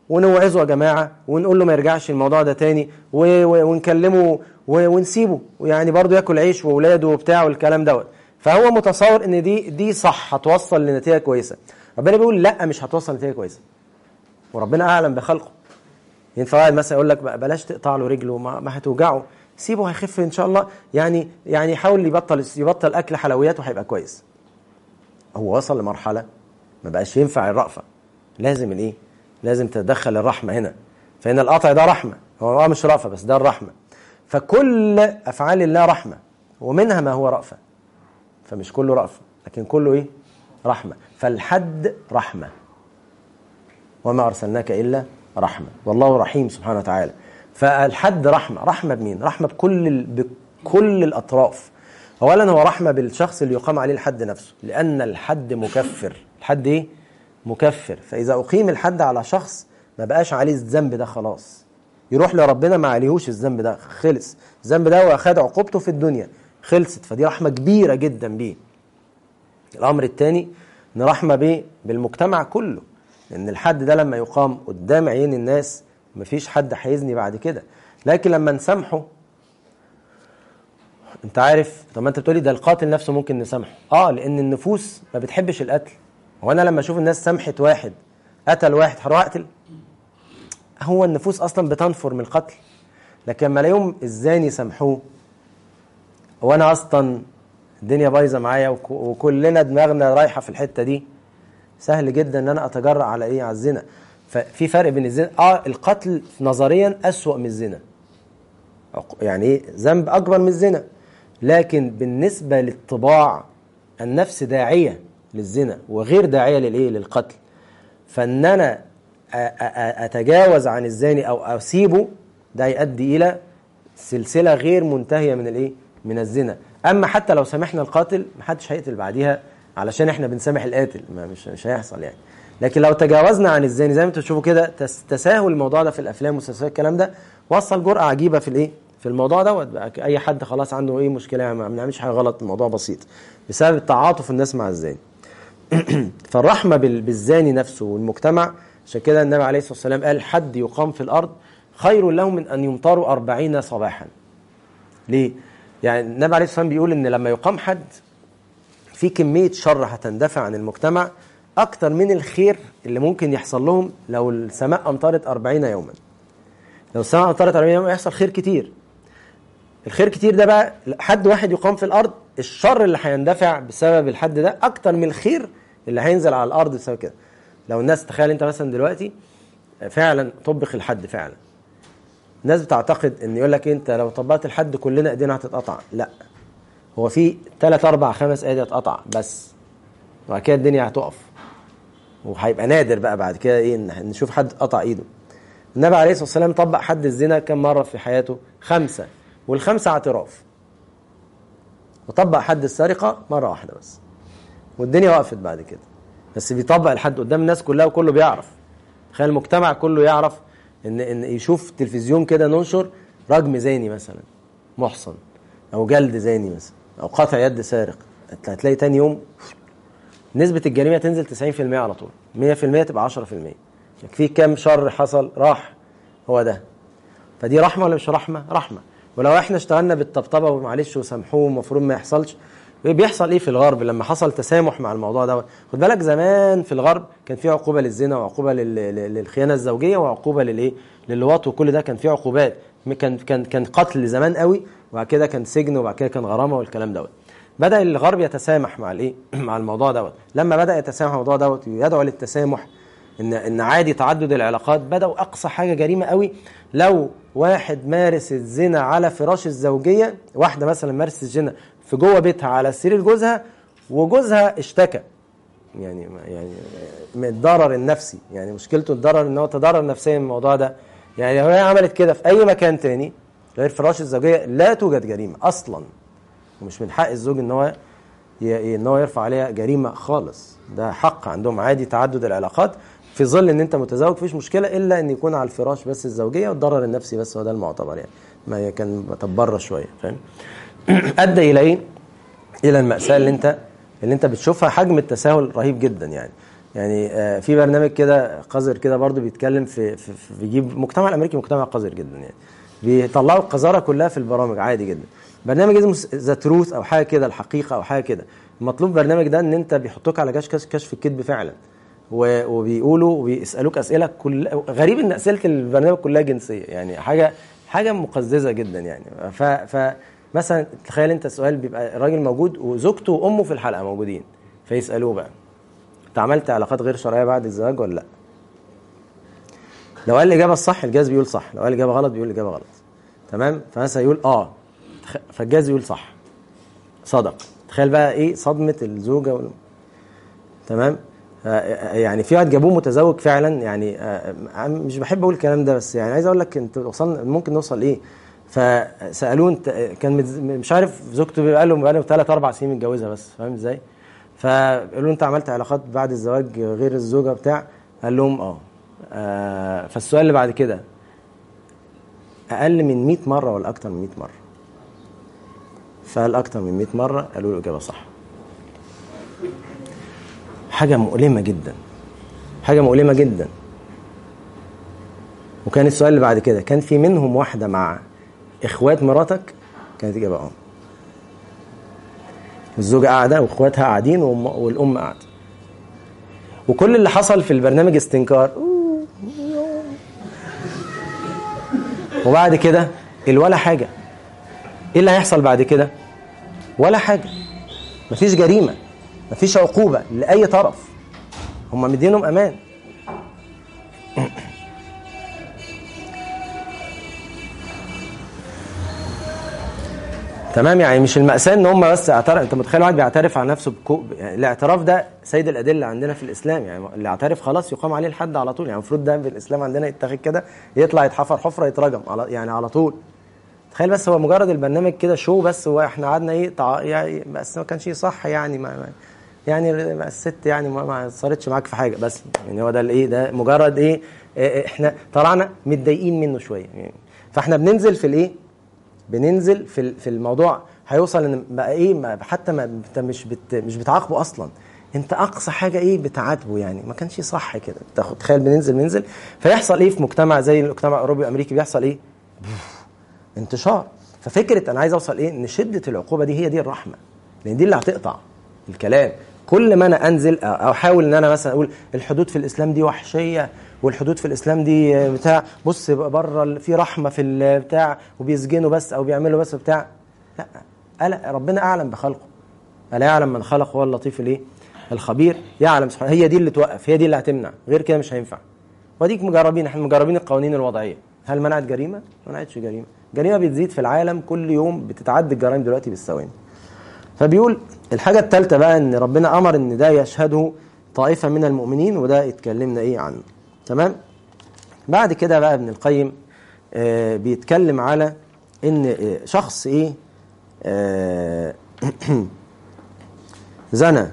ونوعظه يا جماعه ونقول له ما يرجعش الموضوع ده تاني و- و- ونكلمه و- ونسيبه ويعني برضه ياكل عيش واولاده وبتاع والكلام دوت فهو متصور ان دي دي صح هتوصل لنتيجه كويسه ربنا بيقول لا مش هتوصل لنتيجه كويسه وربنا اعلم بخلقه ينفع واحد مثلا يقول لك بقى بلاش تقطع له رجله ما, ما هتوجعه سيبه هيخف ان شاء الله يعني يعني يحاول يبطل يبطل اكل حلويات وهيبقى كويس هو وصل لمرحله ما بقاش ينفع الرأفه لازم الايه لازم تتدخل الرحمه هنا فان القطع ده رحمه هو اه مش رأفه بس ده الرحمه فكل افعال الله رحمه ومنها ما هو رأفه فمش كله رأفه لكن كله ايه رحمه فالحد رحمه وما أرسلناك إلا رحمة والله رحيم سبحانه وتعالى فالحد رحمة رحمة بمين رحمة بكل ال- بكل الأطراف أولا هو رحمة بالشخص اللي يقام عليه الحد نفسه لأن الحد مكفر الحد إيه مكفر فإذا أقيم الحد على شخص ما بقاش عليه الذنب ده خلاص يروح لربنا ما عليهوش الذنب ده خلص الذنب ده واخد عقوبته في الدنيا خلصت فدي رحمة كبيرة جدا بيه الامر الثاني ان رحمه بيه بالمجتمع كله لان الحد ده لما يقام قدام عين الناس مفيش حد هيزني بعد كده لكن لما نسامحه انت عارف طب ما انت بتقولي ده القاتل نفسه ممكن نسامحه اه لان النفوس ما بتحبش القتل هو انا لما اشوف الناس سامحت واحد قتل واحد هروح اقتل هو النفوس اصلا بتنفر من القتل لكن لما الاقيهم الزاني سامحوه وانا اصلا الدنيا بايظه معايا وك- وكلنا دماغنا رايحه في الحته دي سهل جدا ان انا اتجرأ على ايه على الزنا ففي فرق بين الزنا اه القتل نظريا اسوأ من الزنا عق- يعني ايه ذنب اكبر من الزنا لكن بالنسبه للطباع النفس داعيه للزنا وغير داعيه للايه للقتل فان انا أ- أ- أ- اتجاوز عن الزاني او اسيبه ده يؤدي الى سلسله غير منتهيه من الايه من الزنا اما حتى لو سامحنا القاتل محدش هيقتل بعديها علشان احنا بنسامح القاتل ما مش مش هيحصل يعني لكن لو تجاوزنا عن الزاني زي ما انتم تشوفوا كده تس- تساهل الموضوع ده في الافلام والمسلسلات الكلام ده وصل جرأة عجيبه في الايه في الموضوع دوت بقى اي حد خلاص عنده ايه مشكله يعني ما بنعملش حاجه غلط الموضوع بسيط بسبب تعاطف الناس مع الزاني فالرحمه بال- بالزاني نفسه والمجتمع عشان كده النبي عليه الصلاه والسلام قال حد يقام في الارض خير لهم من ان يمطروا أربعين صباحا ليه؟ يعني النبي عليه الصلاه والسلام بيقول ان لما يقام حد في كميه شر هتندفع عن المجتمع اكتر من الخير اللي ممكن يحصل لهم لو السماء امطرت أربعين يوما لو السماء امطرت 40 يوم يحصل خير كتير الخير كتير ده بقى حد واحد يقام في الارض الشر اللي هيندفع بسبب الحد ده اكتر من الخير اللي هينزل على الارض بسبب كده لو الناس تخيل انت مثلا دلوقتي فعلا طبق الحد فعلا الناس بتعتقد ان يقول لك انت لو طبقت الحد كلنا ايدينا هتتقطع لا هو في ثلاث اربع خمس ايدي هتقطع بس وبعد كده الدنيا هتقف وهيبقى نادر بقى بعد كده ايه إن نشوف حد قطع ايده النبي عليه الصلاه والسلام طبق حد الزنا كم مره في حياته خمسه والخمسه اعتراف وطبق حد السرقه مره واحده بس والدنيا وقفت بعد كده بس بيطبق الحد قدام الناس كلها وكله بيعرف تخيل المجتمع كله يعرف ان ان يشوف تلفزيون كده ننشر رجم زاني مثلا محصن او جلد زاني مثلا او قطع يد سارق هتلاقي تاني يوم نسبة الجريمة تنزل 90% على طول 100% تبقى 10% يكفيك كام شر حصل راح هو ده فدي رحمة ولا مش رحمة؟ رحمة ولو احنا اشتغلنا بالطبطبة ومعلش وسامحوه المفروض ما يحصلش بيحصل ايه في الغرب لما حصل تسامح مع الموضوع ده خد بالك زمان في الغرب كان في عقوبة للزنا وعقوبة لل- لل- للخيانة الزوجية وعقوبة للايه؟ للواط وكل ده كان في عقوبات كان كان كان قتل زمان قوي وبعد كده كان سجن وبعد كده كان غرامة والكلام دوت بدا الغرب يتسامح مع الايه مع الموضوع دوت لما بدا يتسامح مع الموضوع دوت ويدعو للتسامح ان ان عادي تعدد العلاقات بداوا اقصى حاجه جريمه قوي لو واحد مارس الزنا على فراش الزوجيه واحده مثلا مارست الزنا في جوه بيتها على سرير جوزها وجوزها اشتكى يعني يعني من الضرر النفسي يعني مشكلته الضرر ان هو تضرر نفسيا من الموضوع ده يعني لو هي عملت كده في اي مكان تاني غير فراش الزوجيه لا توجد جريمه اصلا ومش من حق الزوج ان هو ي- ان هو يرفع عليها جريمه خالص ده حق عندهم عادي تعدد العلاقات في ظل ان انت متزوج مفيش مشكله الا ان يكون على الفراش بس الزوجيه والضرر النفسي بس هو ده المعتبر يعني ما هي كان طب بره شويه فاهم ادى الى ايه؟ الى الماساه اللي انت اللي انت بتشوفها حجم التساهل رهيب جدا يعني يعني آه، في برنامج كده قذر كده برضو بيتكلم في, في, في بيجيب مجتمع الامريكي مجتمع قذر جدا يعني بيطلعوا القذاره كلها في البرامج عادي جدا برنامج اسمه ذا تروث او حاجه كده الحقيقه او حاجه كده المطلوب البرنامج ده ان انت بيحطوك على كشف كشف الكذب فعلا و- وبيقولوا وبيسالوك اسئله كل غريب ان اسئله البرنامج كلها جنسيه يعني حاجه حاجه مقززه جدا يعني ف ف مثلا تخيل انت السؤال بيبقى الراجل موجود وزوجته وامه في الحلقه موجودين فيسالوه بقى انت عملت علاقات غير شرعيه بعد الزواج ولا لا؟ لو قال الاجابه الصح الجهاز بيقول صح لو قال الاجابه غلط بيقول الاجابه غلط تمام فمثلا يقول اه تخ- فالجهاز يقول صح صدق تخيل بقى ايه صدمه الزوجه وال... تمام آه، يعني في واحد جابوه متزوج فعلا يعني آه، آه، مش بحب اقول الكلام ده بس يعني عايز اقول لك انت وصلنا ممكن نوصل ايه فسالوه انت كان متز- مش عارف زوجته بقى له بقى له ثلاث اربع سنين متجوزها بس فاهم ازاي؟ فقالوا له انت عملت علاقات بعد الزواج غير الزوجه بتاع قال لهم اه آه، فالسؤال اللي بعد كده اقل من 100 مره ولا اكتر من 100 مره فقال اكتر من 100 مره قالوا له الاجابه صح حاجه مؤلمه جدا حاجه مؤلمه جدا وكان السؤال اللي بعد كده كان في منهم واحده مع اخوات مراتك كانت اجابه اه الزوجه قاعده واخواتها قاعدين وأم- والام قاعده وكل اللي حصل في البرنامج استنكار وبعد كده الولا حاجه ايه اللي هيحصل بعد كده ولا حاجه مفيش جريمه مفيش عقوبه لاي طرف هم مدينهم امان تمام يعني مش المأساة ان هم بس اعترف انت متخيل واحد بيعترف على نفسه بكو... يعني الاعتراف ده سيد الادله عندنا في الاسلام يعني اللي يعترف خلاص يقام عليه الحد على طول يعني المفروض ده في الاسلام عندنا يتاخد كده يطلع يتحفر حفره يترجم على يعني على طول تخيل بس هو مجرد البرنامج كده شو بس هو احنا قعدنا ايه تع... يعني بس ما كانش صح يعني ما... ما يعني الست يعني ما, ما صارتش معاك في حاجه بس يعني هو ده الايه ده مجرد ايه اه، احنا طلعنا متضايقين منه شويه يعني فاحنا بننزل في الايه بننزل في ال- في الموضوع هيوصل ان بقى ايه ما حتى ما انت مش بت مش بتعاقبه اصلا انت اقصى حاجه ايه بتعاتبه يعني ما كانش صح كده تاخد تخيل بننزل بننزل فيحصل ايه في مجتمع زي المجتمع الاوروبي والامريكي بيحصل ايه انتشار ففكره انا عايز اوصل ايه ان شده العقوبه دي هي دي الرحمه لان دي اللي هتقطع الكلام كل ما انا انزل او احاول ان انا مثلا اقول الحدود في الاسلام دي وحشيه والحدود في الاسلام دي آه، بتاع بص بره ال- في رحمه في البتاع وبيسجنوا بس او بيعملوا بس بتاع لا ألا ربنا اعلم بخلقه الا يعلم من خلق هو اللطيف الايه الخبير يعلم سبحانه هي دي اللي توقف هي دي اللي هتمنع غير كده مش هينفع وديك مجربين احنا مجربين القوانين الوضعيه هل منعت جريمه ما منعتش جريمه جريمه بتزيد في العالم كل يوم بتتعدى الجرائم دلوقتي بالثواني فبيقول الحاجه الثالثه بقى ان ربنا امر ان ده يشهده طائفه من المؤمنين وده اتكلمنا ايه عنه تمام بعد كده بقى ابن القيم آه بيتكلم على ان آه، شخص ايه آه زنى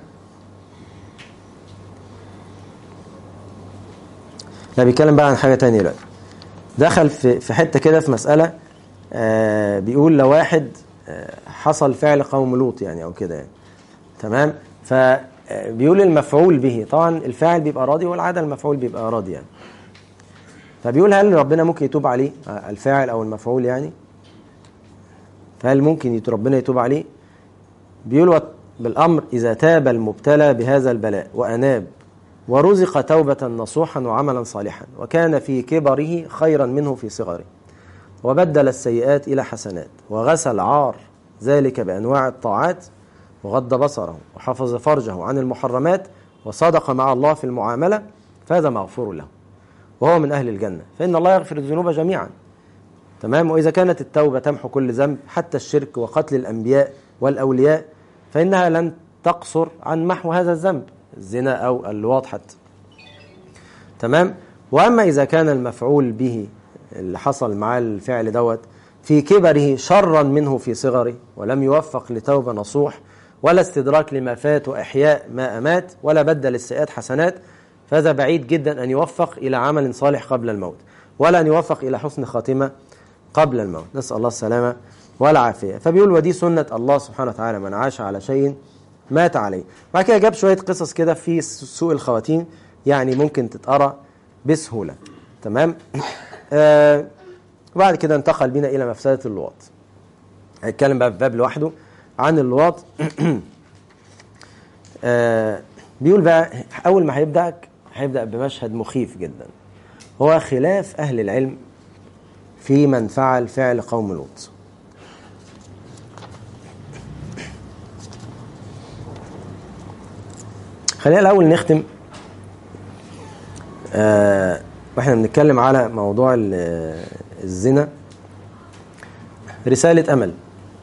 لا بيتكلم بقى عن حاجه تانية دلوقتي دخل في في حته كده في مساله آه بيقول لو واحد آه حصل فعل قوم لوط يعني او كده يعني تمام فبيقول المفعول به طبعا الفاعل بيبقى راضي والعاده المفعول بيبقى راضي يعني فبيقول هل ربنا ممكن يتوب عليه آه، الفاعل او المفعول يعني فهل ممكن يت- ربنا يتوب عليه بيقول وت- بالامر اذا تاب المبتلى بهذا البلاء واناب ورزق توبه نصوحا وعملا صالحا وكان في كبره خيرا منه في صغره وبدل السيئات الى حسنات وغسل عار ذلك بانواع الطاعات وغض بصره وحفظ فرجه عن المحرمات وصدق مع الله في المعامله فهذا مغفور له وهو من اهل الجنه فان الله يغفر الذنوب جميعا تمام واذا كانت التوبه تمحو كل ذنب حتى الشرك وقتل الانبياء والاولياء فانها لن تقصر عن محو هذا الذنب الزنا او اللواط حتى تمام واما اذا كان المفعول به اللي حصل معاه الفعل دوت في كبره شرا منه في صغره ولم يوفق لتوبه نصوح ولا استدراك لما فات واحياء ما امات ولا بدل السيئات حسنات فهذا بعيد جدا ان يوفق الى عمل صالح قبل الموت ولا ان يوفق الى حسن خاتمه قبل الموت نسال الله السلامه والعافيه فبيقول ودي سنه الله سبحانه وتعالى من عاش على شيء مات عليه بعد كده جاب شويه قصص كده في سوء الخواتيم يعني ممكن تتقرا بسهوله تمام آه وبعد كده انتقل بينا الى مفسده اللواط هيتكلم بقى في باب لوحده عن اللواط آه بيقول بقى اول ما هيبدأك هيبدأ بمشهد مخيف جدا هو خلاف اهل العلم في من فعل فعل قوم لوط خلينا الاول نختم آه واحنا بنتكلم على موضوع الزنا رسالة أمل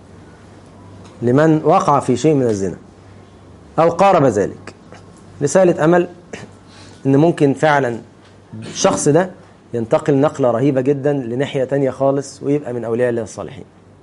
لمن وقع في شيء من الزنا أو قارب ذلك رسالة أمل إن ممكن فعلا الشخص ده ينتقل نقلة رهيبة جدا لناحية تانية خالص ويبقى من أولياء الله الصالحين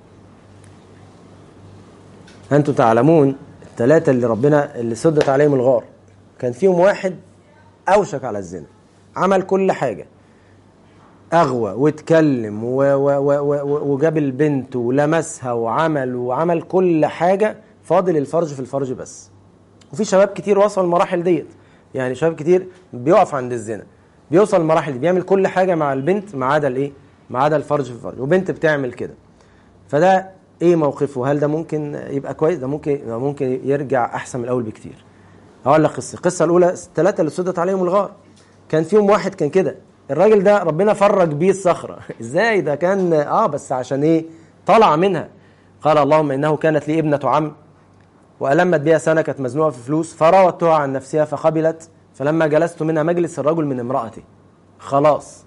أنتم تعلمون الثلاثة اللي ربنا اللي سدت عليهم الغار كان فيهم واحد أوشك على الزنا عمل كل حاجة أغوى واتكلم و و و وجاب البنت ولمسها وعمل وعمل كل حاجة فاضل الفرج في الفرج بس وفي شباب كتير وصل المراحل ديت يعني شباب كتير بيقف عند الزنا بيوصل المراحل دي بيعمل كل حاجة مع البنت ما عدا الايه ما عدا الفرج في الفرج وبنت بتعمل كده فده ايه موقفه هل ده ممكن يبقى كويس ده ممكن ده ممكن يرجع احسن من الاول بكتير هقول لك قصه القصه الاولى الثلاثه اللي سدت عليهم الغار كان فيهم واحد كان كده الراجل ده ربنا فرج بيه الصخرة ازاي ده كان اه بس عشان ايه طلع منها قال اللهم انه كانت لي ابنة عم وألمت بها سنة كانت مزنوقة في فلوس فراودتها عن نفسها فقبلت فلما جلست منها مجلس الرجل من امرأتي خلاص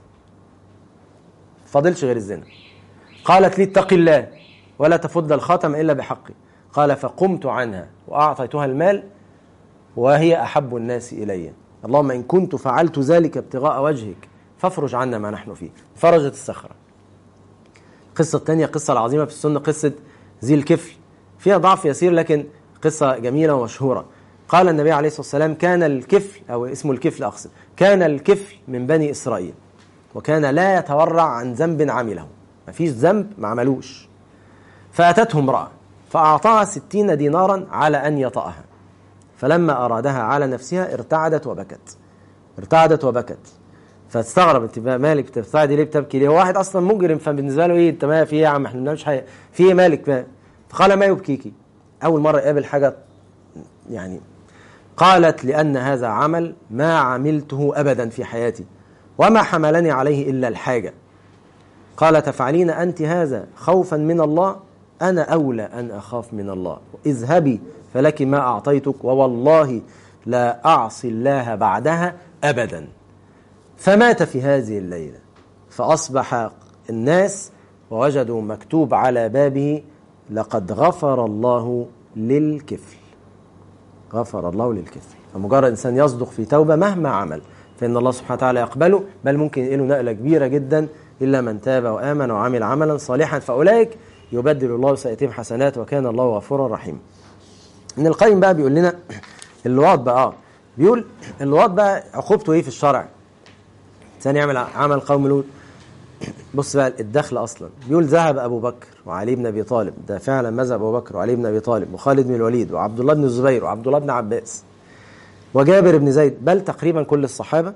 فاضلش غير الزنا قالت لي اتق الله ولا تفض الخاتم إلا بحقي قال فقمت عنها وأعطيتها المال وهي أحب الناس إلي اللهم إن كنت فعلت ذلك ابتغاء وجهك فافرج عنا ما نحن فيه فرجت الصخرة القصة الثانية قصة العظيمة في السنة قصة ذي الكفل فيها ضعف يسير لكن قصة جميلة ومشهورة قال النبي عليه الصلاة والسلام كان الكفل أو اسمه الكفل أقصد كان الكفل من بني إسرائيل وكان لا يتورع عن ذنب عمله ما فيش ذنب ما عملوش فأتته امرأة فأعطاها ستين دينارا على أن يطأها فلما أرادها على نفسها ارتعدت وبكت ارتعدت وبكت فاستغرب انت مالك بترتعدي ليه بتبكي ليه هو واحد اصلا مجرم فبالنسبه له ايه انت ما في ايه يا عم احنا ما بنعملش حاجه في ايه مالك ما فقال ما يبكيكي اول مره يقابل حاجه يعني قالت لان هذا عمل ما عملته ابدا في حياتي وما حملني عليه الا الحاجه قال تفعلين انت هذا خوفا من الله انا اولى ان اخاف من الله اذهبي فلك ما اعطيتك ووالله لا اعصي الله بعدها ابدا فمات في هذه الليلة فأصبح الناس ووجدوا مكتوب على بابه لقد غفر الله للكفل غفر الله للكفل فمجرد إنسان يصدق في توبة مهما عمل فإن الله سبحانه وتعالى يقبله بل ممكن ينقله نقلة كبيرة جدا إلا من تاب وآمن وعمل عملا صالحا فأولئك يبدل الله سيئاتهم حسنات وكان الله غفورا رحيما ابن القيم بقى بيقول لنا اللواط بقى اه بيقول اللواط بقى عقوبته ايه في الشرع إنسان يعمل عمل قوم لوط بص بقى الدخل اصلا بيقول ذهب ابو بكر وعلي بن ابي طالب ده فعلا مذهب ابو بكر وعلي بن ابي طالب وخالد بن الوليد وعبد الله بن الزبير وعبد الله بن عباس وجابر بن زيد بل تقريبا كل الصحابه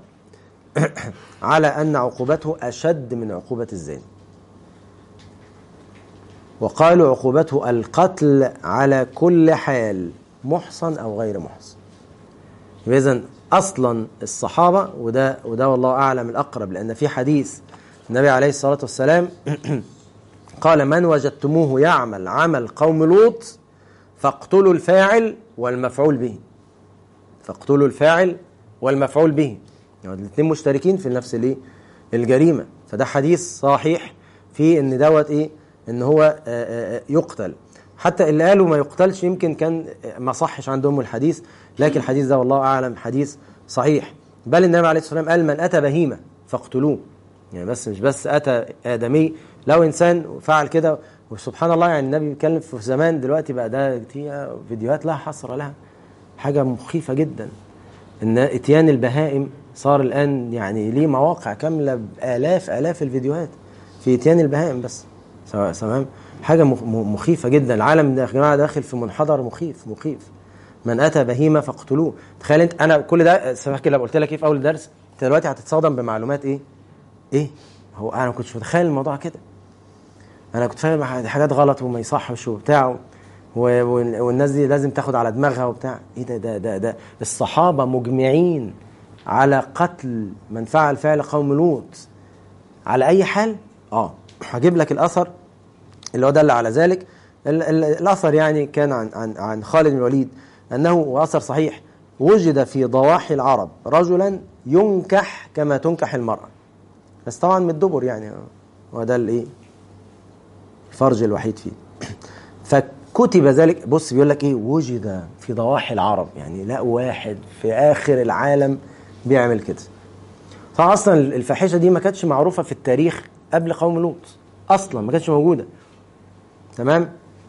على ان عقوبته اشد من عقوبه الزاني وقالوا عقوبته القتل على كل حال محصن او غير محصن اذا اصلا الصحابه وده وده والله اعلم الاقرب لان في حديث النبي عليه الصلاه والسلام قال من وجدتموه يعمل عمل قوم لوط فاقتلوا الفاعل والمفعول به فاقتلوا الفاعل والمفعول به يعني الاثنين مشتركين في نفس الايه الجريمه فده حديث صحيح في ان دوت ايه ان هو يقتل حتى اللي قالوا ما يقتلش يمكن كان ما صحش عندهم الحديث لكن الحديث ده والله اعلم حديث صحيح بل النبي عليه الصلاه والسلام قال من اتى بهيمه فاقتلوه يعني بس مش بس اتى ادمي لو انسان فعل كده وسبحان الله يعني النبي بيتكلم في زمان دلوقتي بقى ده فيديوهات لا حصر لها حاجه مخيفه جدا ان اتيان البهائم صار الان يعني ليه مواقع كامله بالاف الاف الفيديوهات في اتيان البهائم بس تمام حاجه مخيفه جدا العالم ده يا جماعه داخل في منحدر مخيف مخيف من اتى بهيمه فاقتلوه تخيل انت انا كل ده فاكر لما قلت لك ايه في اول الدرس انت دلوقتي هتتصدم بمعلومات ايه ايه هو انا ما كنتش متخيل الموضوع كده انا كنت فاهم دي حاجات غلط وما يصحش وبتاع و- و- والناس دي لازم تاخد على دماغها وبتاع ايه ده ده ده ده الصحابه مجمعين على قتل من فعل فعل قوم لوط على اي حال اه هجيب لك الاثر اللي هو دل على ذلك ال- ال- الاثر يعني كان عن عن عن خالد بن الوليد انه واثر صحيح وجد في ضواحي العرب رجلا ينكح كما تنكح المراه بس طبعا من الدبر يعني هو ده الايه الفرج الوحيد فيه فكتب ذلك بص بيقول لك ايه وجد في ضواحي العرب يعني لا واحد في اخر العالم بيعمل كده طبعا اصلا الفاحشه دي ما كانتش معروفه في التاريخ قبل قوم لوط اصلا ما كانتش موجوده تمام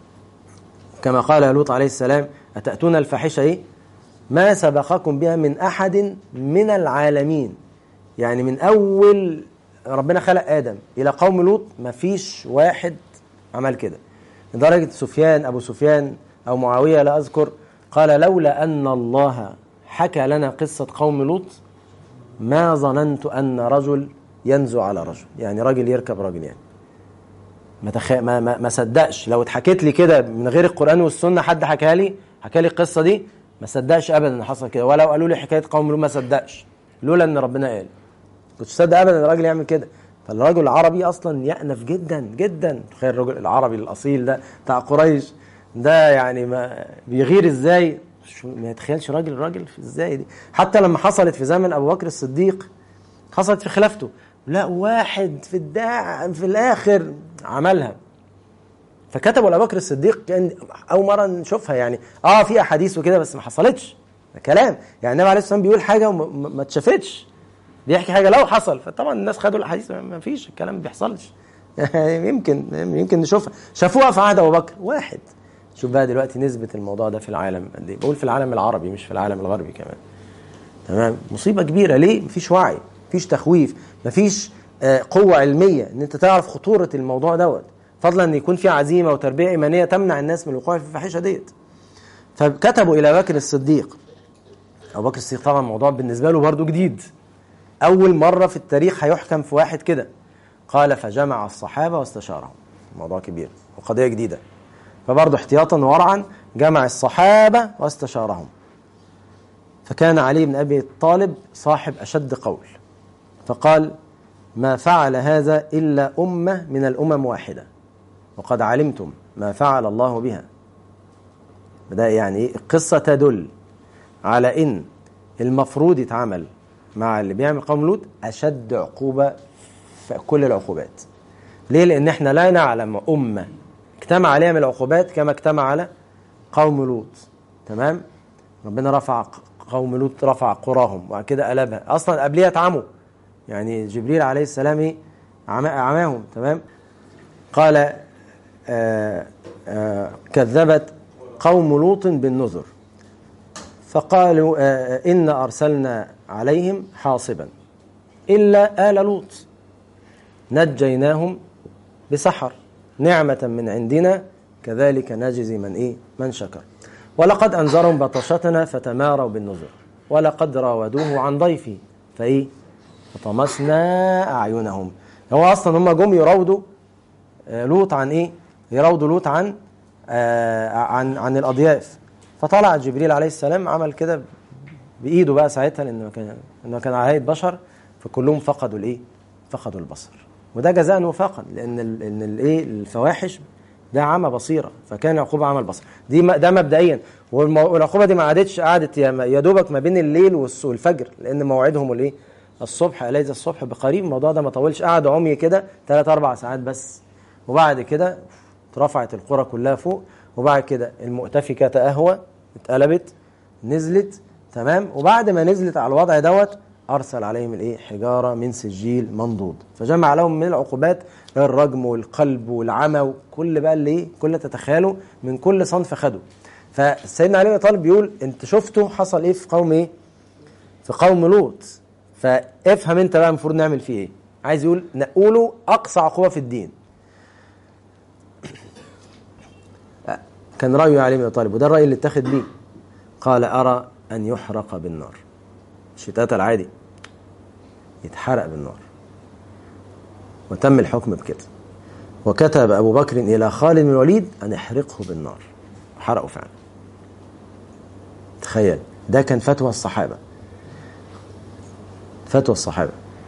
كما قال لوط عليه السلام اتاتون الفاحشه ايه ما سبقكم بها من احد من العالمين يعني من اول ربنا خلق ادم الى قوم لوط ما فيش واحد عمل كده لدرجه سفيان ابو سفيان او معاويه لا اذكر قال لولا ان الله حكى لنا قصه قوم لوط ما ظننت ان رجل ينزو على رجل يعني راجل يركب راجل يعني ما, تخ... ما, ما, ما صدقش لو اتحكيت لي كده من غير القران والسنه حد حكى لي حكى لي القصه دي ما صدقش ابدا ان حصل كده ولو قالوا لي حكايه قوم لوط ما صدقش لولا ان ربنا قال كنت صدق ابدا ان الراجل يعمل كده فالرجل العربي اصلا يأنف جدا جدا تخيل الرجل العربي الاصيل ده بتاع قريش ده يعني ما بيغير ازاي شو- ما يتخيلش راجل راجل ازاي دي حتى لما حصلت في زمن ابو بكر الصديق حصلت في خلافته لا واحد في الداع في الاخر عملها فكتبوا لابو بكر الصديق كان اول مره نشوفها يعني اه في احاديث وكده بس ما حصلتش ده كلام يعني النبي عليه الصلاه والسلام بيقول حاجه وما ما- ما اتشافتش بيحكي حاجه لو حصل فطبعا الناس خدوا الاحاديث ما- ما فيش الكلام ما بيحصلش يمكن يمكن نشوفها شافوها في عهد ابو بكر واحد شوف بقى دلوقتي نسبه الموضوع ده في العالم قد ايه بقول في العالم العربي مش في العالم الغربي كمان تمام مصيبه كبيره ليه مفيش وعي مفيش تخويف مفيش آه، قوه علميه ان انت تعرف خطوره الموضوع دوت فضلا ان يكون في عزيمه وتربيه ايمانيه تمنع الناس من الوقوع في الفاحشه ديت فكتبوا الى بكر الصديق ابو بكر الصديق طبعا الموضوع بالنسبه له برضه جديد اول مره في التاريخ هيحكم في واحد كده قال فجمع الصحابه واستشارهم موضوع كبير وقضيه جديده فبرضه احتياطا وورعا جمع الصحابه واستشارهم فكان علي بن ابي طالب صاحب اشد قول فقال ما فعل هذا الا امه من الامم واحده وقد علمتم ما فعل الله بها ده يعني ايه القصه تدل على ان المفروض يتعامل مع اللي بيعمل قوم لوط اشد عقوبه في كل العقوبات ليه لان احنا لا نعلم امه اجتمع عليها من العقوبات كما اجتمع على قوم لوط تمام ربنا رفع قوم لوط رفع قراهم وبعد كده قلبها اصلا قبليها اتعموا يعني جبريل عليه السلام ايه عما- عماهم تمام قال آه آه كذبت قوم لوط بالنذر فقالوا آه إن أرسلنا عليهم حاصبا إلا آل لوط نجيناهم بسحر نعمة من عندنا كذلك نجزي من إيه من شكر ولقد أنذرهم بطشتنا فتماروا بالنذر ولقد راودوه عن ضيفه فإيه فطمسنا أعينهم هو أصلا هم جم يراودوا آه، لوط عن إيه يراودوا لوط عن آه، عن عن الأضياف فطلع جبريل عليه السلام عمل كده بايده بقى ساعتها لانه كان انه كان على هيئه بشر فكلهم فقدوا الايه؟ فقدوا البصر وده جزاء وفاقا لان ال ان الايه الفواحش ده عمى بصيره فكان عقوبه عمى البصر دي م- ده مبدئيا والمو- والعقوبه دي ما عادتش قعدت يا يا دوبك ما بين الليل والس- والفجر لان موعدهم الايه؟ الصبح اليس الصبح بقريب الموضوع ده ما طولش قعدوا عمي كده ثلاث اربع ساعات بس وبعد كده اترفعت القرى كلها فوق وبعد كده المؤتفكه تأهوى اتقلبت نزلت تمام وبعد ما نزلت على الوضع دوت ارسل عليهم الايه حجاره من سجيل منضود فجمع لهم من العقوبات الرجم والقلب والعمى وكل بقى اللي ايه كل تتخيلوا من كل صنف خده فسيدنا علي بن أبي طالب بيقول انت شفتوا حصل ايه في قوم ايه في قوم لوط فافهم انت بقى المفروض نعمل فيه ايه عايز يقول نقوله اقصى عقوبه في الدين كان رايه علي بن أبي طالب وده الراي اللي اتخذ بيه قال أرى أن يحرق بالنار مش يتقتل عادي يتحرق بالنار وتم الحكم بكده وكتب أبو بكر إلى خالد بن الوليد أن يحرقه بالنار حرقه فعلا تخيل ده كان فتوى الصحابة فتوى الصحابة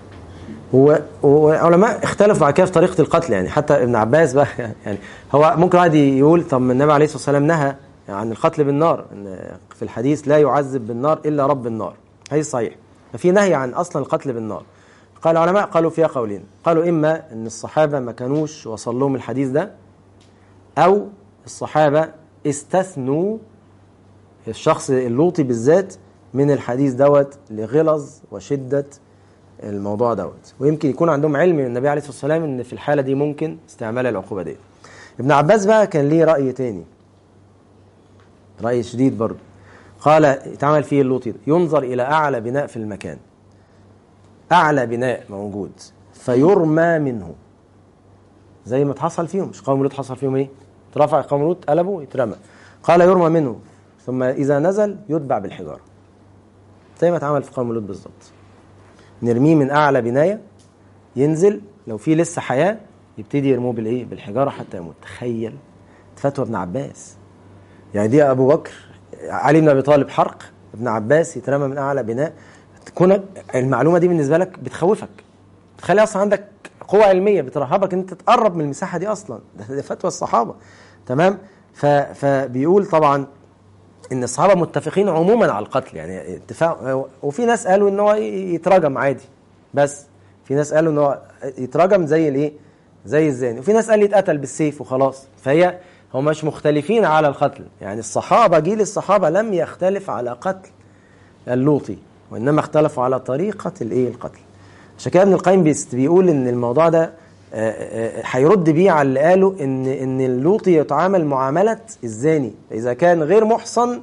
وعلماء اختلفوا بعد كده في طريقة القتل يعني حتى ابن عباس بقى يعني هو ممكن واحد يقول طب النبي عليه الصلاة والسلام نهى عن القتل بالنار ان في الحديث لا يعذب بالنار إلا رب النار هذه صحيح ففي نهي عن أصلا القتل بالنار قال العلماء قالوا فيها قولين قالوا إما أن الصحابة ما كانوش وصل لهم الحديث ده أو الصحابة استثنوا الشخص اللوطي بالذات من الحديث دوت لغلظ وشدة الموضوع دوت ويمكن يكون عندهم علم من النبي عليه الصلاة والسلام ان في الحالة دي ممكن استعمال العقوبة دي ابن عباس بقى كان ليه رأي تاني رأي شديد برضه قال اتعمل فيه اللوطي ينظر إلى أعلى بناء في المكان أعلى بناء موجود فيرمى منه زي ما اتحصل فيهم مش قوم لوط حصل فيهم ايه ترفع قوم لوط قلبوا يترمى قال يرمى منه ثم إذا نزل يتبع بالحجارة زي ما اتعمل في قوم لوط بالظبط نرميه من أعلى بناية ينزل لو في لسه حياة يبتدي يرموه بالإيه بالحجارة حتى يموت تخيل فتوى ابن عباس يعني دي أبو بكر علي بن أبي طالب حرق ابن عباس يترمى من أعلى بناء تكون المعلومة دي بالنسبة لك بتخوفك بتخلي أصلا عندك قوة علمية بترهبك إن أنت تقرب من المساحة دي أصلا ده فتوى الصحابة تمام فبيقول طبعا ان الصحابه متفقين عموما على القتل يعني اتفاق وفي ناس قالوا ان هو يتراجم عادي بس في ناس قالوا ان هو يتراجم زي الايه زي الزاني وفي ناس قال يتقتل بالسيف وخلاص فهي هم مش مختلفين على القتل يعني الصحابه جيل الصحابه لم يختلف على قتل اللوطي وانما اختلفوا على طريقه الايه القتل عشان كده ابن القيم بيقول ان الموضوع ده هيرد بيه على اللي قالوا ان ان اللوطي يتعامل معامله الزاني اذا كان غير محصن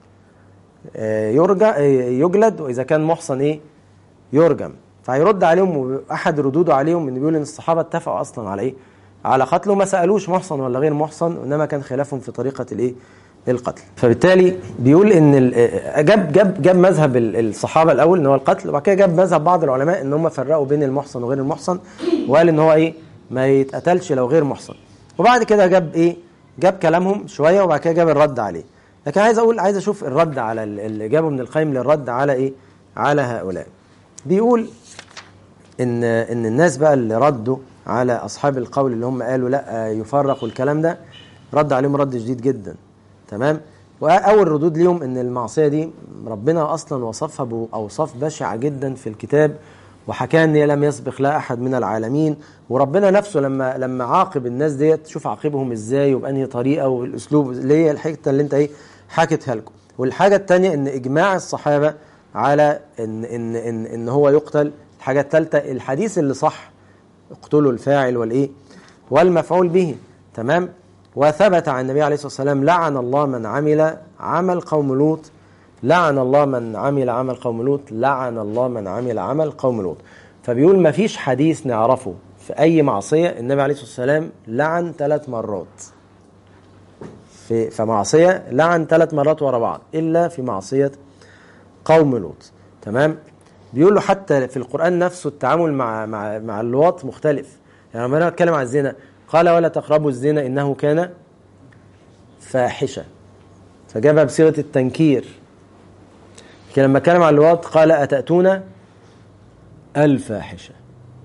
يرجع يجلد واذا كان محصن ايه يرجم فهيرد عليهم احد ردوده عليهم ان بيقول ان الصحابه اتفقوا اصلا على ايه على قتله ما سالوش محصن ولا غير محصن وانما كان خلافهم في طريقه الايه القتل فبالتالي بيقول ان جاب جاب جاب مذهب الصحابه الاول ان هو القتل وبعد كده جاب مذهب بعض العلماء ان هم فرقوا بين المحصن وغير المحصن وقال ان هو ايه ما يتقتلش لو غير محصن وبعد كده جاب ايه جاب كلامهم شويه وبعد كده جاب الرد عليه لكن عايز اقول عايز اشوف الرد على اللي جابه من القيم للرد على ايه على هؤلاء بيقول ان ان الناس بقى اللي ردوا على اصحاب القول اللي هم قالوا لا يفرق والكلام ده رد عليهم رد شديد جدا تمام واول ردود ليهم ان المعصيه دي ربنا اصلا وصفها باوصاف بشعه جدا في الكتاب وحكى ان لم يسبق لها احد من العالمين وربنا نفسه لما لما عاقب الناس ديت شوف عاقبهم ازاي وبانهي طريقه والاسلوب اللي هي الحته اللي انت ايه حكيتها لكم والحاجه الثانيه ان اجماع الصحابه على ان ان ان ان هو يقتل الحاجه الثالثه الحديث اللي صح اقتلوا الفاعل والايه والمفعول به تمام وثبت عن النبي عليه الصلاه والسلام لعن الله من عمل عمل قوم لوط لعن الله من عمل عمل قوم لوط لعن الله من عمل عمل قوم لوط فبيقول ما فيش حديث نعرفه في أي معصية النبي عليه الصلاة والسلام لعن ثلاث مرات في فمعصية لعن ثلاث مرات ورا بعض إلا في معصية قوم لوط تمام بيقول له حتى في القرآن نفسه التعامل مع مع مع اللواط مختلف يعني لما نتكلم عن الزنا قال ولا تقربوا الزنا إنه كان فاحشة فجابها بصيغة التنكير لكن لما اتكلم عن اللواط قال أتأتون الفاحشة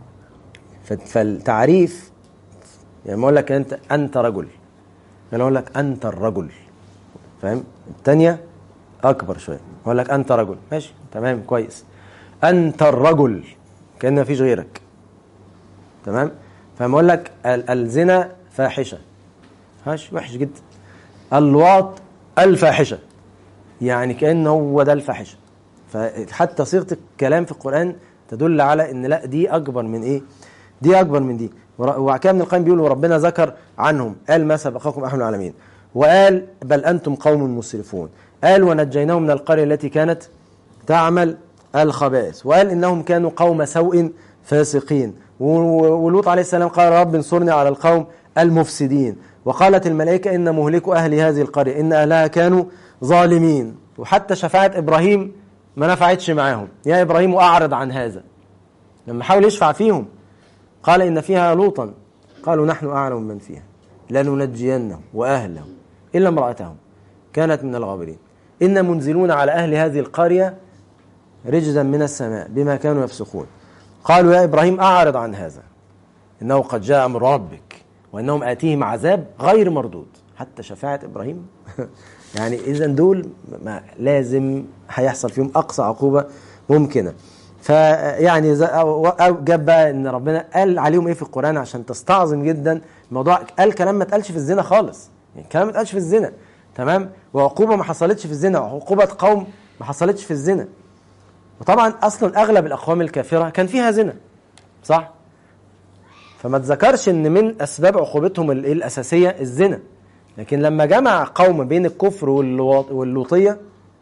فالتعريف يعني ما اقول لك انت انت رجل انا اقول لك انت الرجل فاهم الثانيه اكبر شويه اقول لك انت رجل ماشي تمام كويس انت الرجل كان ما فيش غيرك تمام فما اقول لك الزنا فاحشه هاش وحش جدا اللواط الفاحشه يعني كان هو ده الفاحشه فحتى صيغه الكلام في القران تدل على ان لا دي اكبر من ايه دي اكبر من دي وبعد كده ابن القيم بيقول وربنا ذكر عنهم قال ما سبقكم احد العالمين وقال بل انتم قوم مسرفون قال ونجيناهم من القريه التي كانت تعمل الخبائث وقال انهم كانوا قوم سوء فاسقين ولوط عليه السلام قال رب انصرني على القوم المفسدين وقالت الملائكه ان مهلك اهل هذه القريه ان اهلها كانوا ظالمين وحتى شفاعة إبراهيم ما نفعتش معاهم يا إبراهيم أعرض عن هذا لما حاول يشفع فيهم قال إن فيها لوطا قالوا نحن أعلم من فيها لننجينه وأهله إلا امرأته كانت من الغابرين إن منزلون على أهل هذه القرية رجزا من السماء بما كانوا يفسقون قالوا يا إبراهيم أعرض عن هذا إنه قد جاء أمر ربك وإنهم آتيهم عذاب غير مردود حتى شفاعة إبراهيم يعني إذا دول ما لازم هيحصل فيهم أقصى عقوبة ممكنة فيعني جاب بقى ان ربنا قال عليهم ايه في القران عشان تستعظم جدا الموضوع قال كلام ما اتقالش في الزنا خالص يعني كلام ما اتقالش في الزنا تمام وعقوبه ما حصلتش في الزنا وعقوبه قوم ما حصلتش في الزنا وطبعا اصلا اغلب الاقوام الكافره كان فيها زنا صح فما تذكرش ان من اسباب عقوبتهم الاساسيه الزنا لكن لما جمع قوم بين الكفر واللوطيه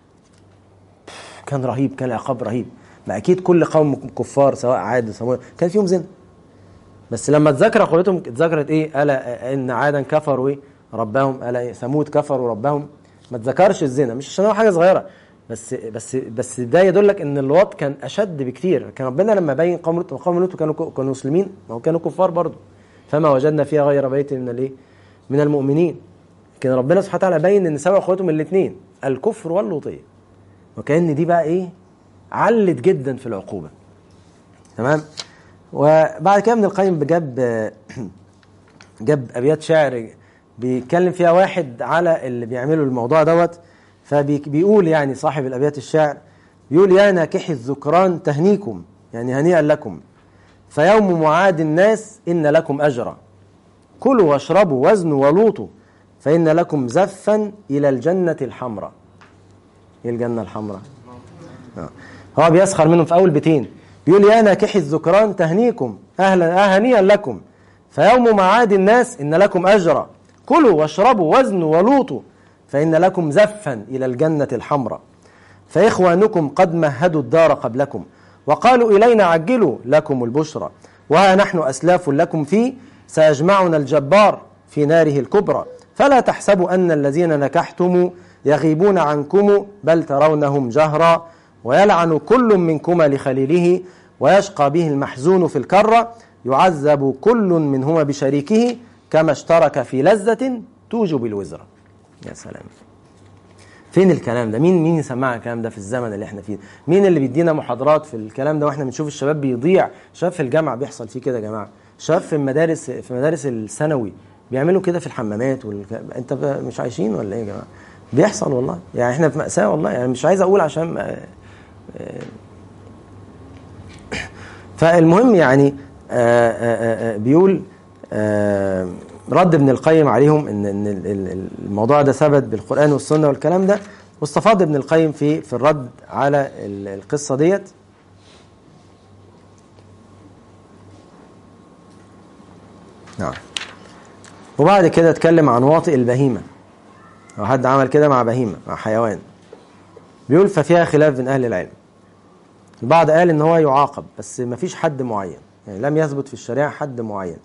كان رهيب كان العقاب رهيب ما اكيد كل قوم كفار سواء عاد سواء كان فيهم زنا بس لما تذكر عقوبتهم اتذكرت ايه الا ان عادا كفروا ايه ربهم الا إيه ثمود كفروا ربهم ما تذكرش الزنا مش عشان هو حاجه صغيره بس بس بس ده يدلك ان اللواط كان اشد بكتير كان ربنا لما بين قوم لوط قوم لوط كانوا كانوا مسلمين ما هو كانوا كفار برضه فما وجدنا فيها غير بيت من الايه من المؤمنين لكن ربنا سبحانه وتعالى بين ان سبب اخواتهم الاثنين الكفر واللوطيه وكان دي بقى ايه علت جدا في العقوبه تمام وبعد كده ابن القيم جاب جاب ابيات شعر بيتكلم فيها واحد على اللي بيعملوا الموضوع دوت فبيقول يعني صاحب الابيات الشعر بيقول يا ناكحي الذكران تهنيكم يعني هنيئا لكم فيوم معاد الناس ان لكم اجرا كلوا واشربوا وزنوا ولوطوا فان لكم زفا الى الجنه الحمراء ايه الجنه الحمراء آه. هو بيسخر منهم في اول بيتين بيقول يا ناكحي الذكران تهنيكم اهلا هنيئا لكم فيوم معاد الناس ان لكم اجرا كلوا واشربوا وزنوا ولوطوا فإن لكم زفا إلى الجنة الحمراء فإخوانكم قد مهدوا الدار قبلكم وقالوا إلينا عجلوا لكم البشرى وها نحن أسلاف لكم فيه سيجمعنا الجبار في ناره الكبرى فلا تحسبوا أن الذين نكحتم يغيبون عنكم بل ترونهم جهرا ويلعن كل منكما لخليله ويشقى به المحزون في الكرة يعذب كل منهما بشريكه كما اشترك في لذة توجب الوزر يا سلام فين الكلام ده مين مين يسمعنا الكلام ده في الزمن اللي احنا فيه مين اللي بيدينا محاضرات في الكلام ده واحنا بنشوف الشباب بيضيع شباب في الجامعه بيحصل فيه كده يا جماعه شباب في المدارس في مدارس الثانوي بيعملوا كده في الحمامات والك... انت مش عايشين ولا ايه يا جماعه بيحصل والله يعني احنا في مأساة والله يعني مش عايز اقول عشان فالمهم يعني بيقول رد ابن القيم عليهم ان ان الموضوع ده ثبت بالقران والسنه والكلام ده واستفاض ابن القيم في في الرد على القصه ديت نعم وبعد كده اتكلم عن واطئ البهيمه لو حد عمل كده مع بهيمه مع حيوان بيقول ففيها خلاف بين اهل العلم البعض قال ان هو يعاقب بس ما فيش حد معين يعني لم يثبت في الشريعه حد معين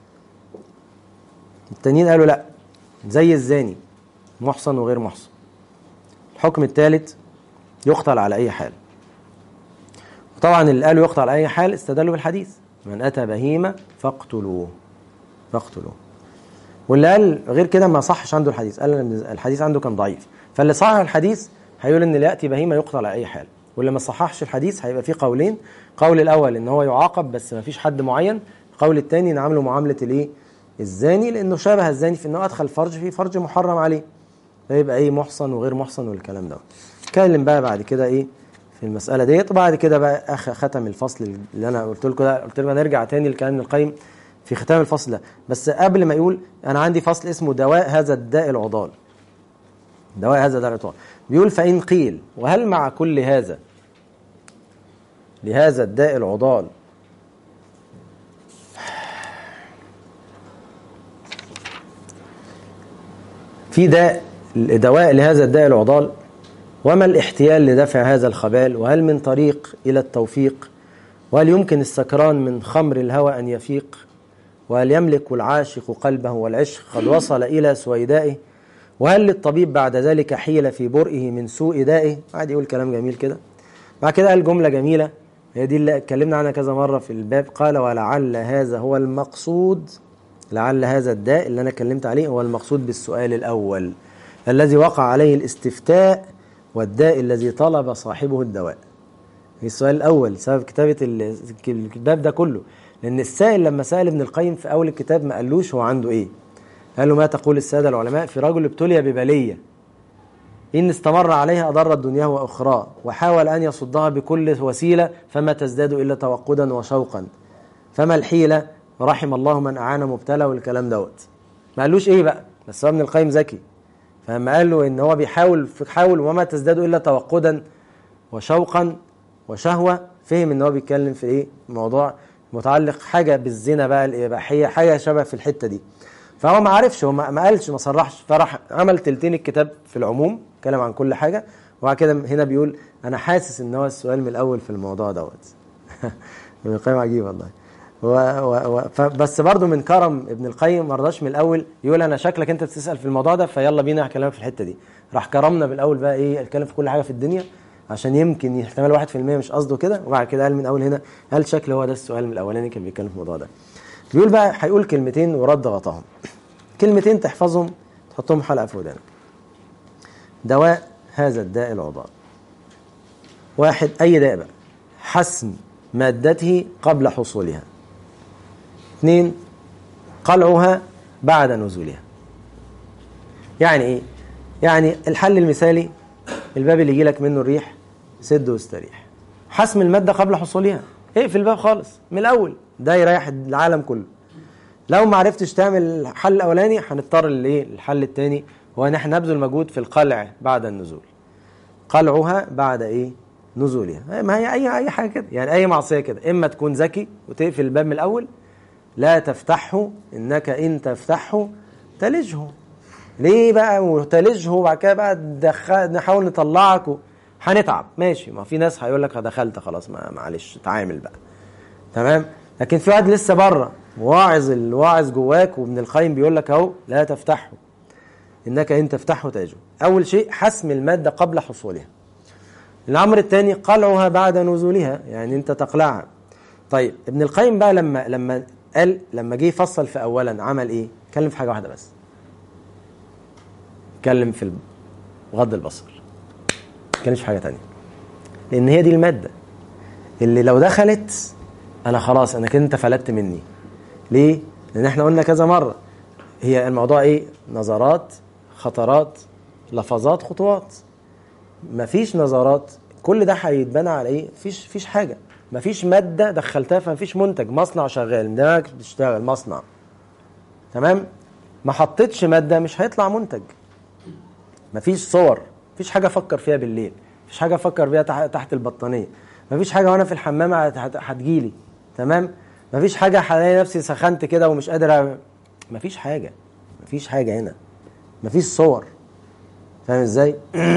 التانيين قالوا لا زي الزاني محصن وغير محصن الحكم الثالث يقتل على اي حال طبعا اللي قالوا يقتل على اي حال استدلوا بالحديث من اتى بهيمه فاقتلوه فاقتلوه واللي قال غير كده ما صحش عنده الحديث قال ان الحديث عنده كان ضعيف فاللي صحح الحديث هيقول ان اللي ياتي بهيمه يقتل على اي حال واللي ما صححش الحديث هيبقى فيه قولين قول الاول ان هو يعاقب بس ما فيش حد معين القول الثاني نعامله معامله الايه الزاني لانه شبه الزاني في انه ادخل فرج في فرج محرم عليه فيبقى ايه محصن وغير محصن والكلام ده اتكلم بقى بعد كده ايه في المساله ديت وبعد كده بقى اخ ختم الفصل اللي انا قلت لكم ده قلت لكم نرجع تاني لكلام القيم في ختام الفصل ده بس قبل ما يقول انا عندي فصل اسمه دواء هذا الداء العضال دواء هذا الداء العضال بيقول فان قيل وهل مع كل هذا لهذا الداء العضال في داء دواء لهذا الداء العضال وما الاحتيال لدفع هذا الخبال وهل من طريق إلى التوفيق وهل يمكن السكران من خمر الهوى أن يفيق وهل يملك العاشق قلبه والعشق قد وصل إلى سويدائه وهل للطبيب بعد ذلك حيلة في برئه من سوء دائه قاعد يقول كلام جميل كده بعد كده قال جملة جميلة هي دي اللي اتكلمنا عنها كذا مرة في الباب قال ولعل هذا هو المقصود لعل هذا الداء اللي أنا اتكلمت عليه هو المقصود بالسؤال الأول الذي وقع عليه الاستفتاء والداء الذي طلب صاحبه الدواء السؤال الأول سبب كتابة الباب ده كله لأن السائل لما سأل ابن القيم في أول الكتاب ما قالوش هو عنده إيه قال له ما تقول السادة العلماء في رجل ابتلي ببلية إن استمر عليها أضر الدنيا وأخرى وحاول أن يصدها بكل وسيلة فما تزداد إلا توقدا وشوقا فما الحيلة رحم الله من أعان مبتلى والكلام دوت ما قالوش إيه بقى بس هو ابن القيم ذكي فلما قال له إن هو بيحاول حاول وما تزداد إلا توقدا وشوقا وشهوة فهم إن هو بيتكلم في إيه موضوع متعلق حاجة بالزنا بقى الإباحية حاجة شبه في الحتة دي فهو ما عرفش هو ما قالش ما صرحش فراح عمل تلتين الكتاب في العموم اتكلم عن كل حاجه وبعد كده هنا بيقول انا حاسس ان هو السؤال من الاول في الموضوع دوت ابن القيم عجيب والله و و و بس برضه من كرم ابن القيم ما رضاش من الاول يقول انا شكلك انت بتسال في الموضوع ده فيلا بينا اكلمك في الحته دي راح كرمنا بالاول بقى ايه اتكلم في كل حاجه في الدنيا عشان يمكن يحتمل 1% مش قصده كده وبعد كده قال من اول هنا قال شكل هو ده السؤال من الاولاني كان بيتكلم في الموضوع ده بيقول بقى هيقول كلمتين ورد غطاهم كلمتين تحفظهم تحطهم حلقه في ودانك دواء هذا الداء العضال واحد أي داء بقى حسم مادته قبل حصولها اثنين قلعها بعد نزولها يعني ايه يعني الحل المثالي الباب اللي يجي لك منه الريح سد واستريح حسم المادة قبل حصولها اقفل الباب خالص من الأول ده يريح العالم كله لو ما عرفتش تعمل الحل الأولاني هنضطر للايه الحل الثاني هو ان احنا نبذل مجهود في القلع بعد النزول قلعها بعد ايه نزولها ما هي اي اي حاجه كده يعني اي معصيه كده اما تكون ذكي وتقفل الباب من الاول لا تفتحه انك ان تفتحه تلجه ليه بقى وتلجه وبعد كده بقى دخل نحاول نطلعك و... هنتعب ماشي ما في ناس هيقول لك دخلت خلاص ما معلش تعامل بقى تمام لكن في واحد لسه بره واعظ الواعظ جواك وابن القيم بيقول لك اهو لا تفتحه انك ان تفتحه تاجه اول شيء حسم الماده قبل حصولها الامر الثاني قلعها بعد نزولها يعني انت تقلعها طيب ابن القيم بقى لما لما قال لما جه يفصل في اولا عمل ايه اتكلم في حاجه واحده بس اتكلم في غض البصر ما اتكلمش في حاجه ثانيه لان هي دي الماده اللي لو دخلت انا خلاص انا كده انت فلتت مني ليه لان احنا قلنا كذا مره هي الموضوع ايه نظرات خطرات لفظات خطوات مفيش نظرات كل ده هيتبنى على ايه مفيش فيش حاجه مفيش ماده دخلتها فمفيش منتج مصنع شغال دماغك بتشتغل مصنع تمام ما حطيتش ماده مش هيطلع منتج مفيش صور مفيش حاجه افكر فيها بالليل مفيش حاجه افكر فيها تحت البطانيه مفيش حاجه وانا في الحمام هتجيلي تمام مفيش حاجه هلاقي نفسي سخنت كده ومش قادر مفيش حاجه مفيش حاجه هنا مفيش صور فاهم ازاي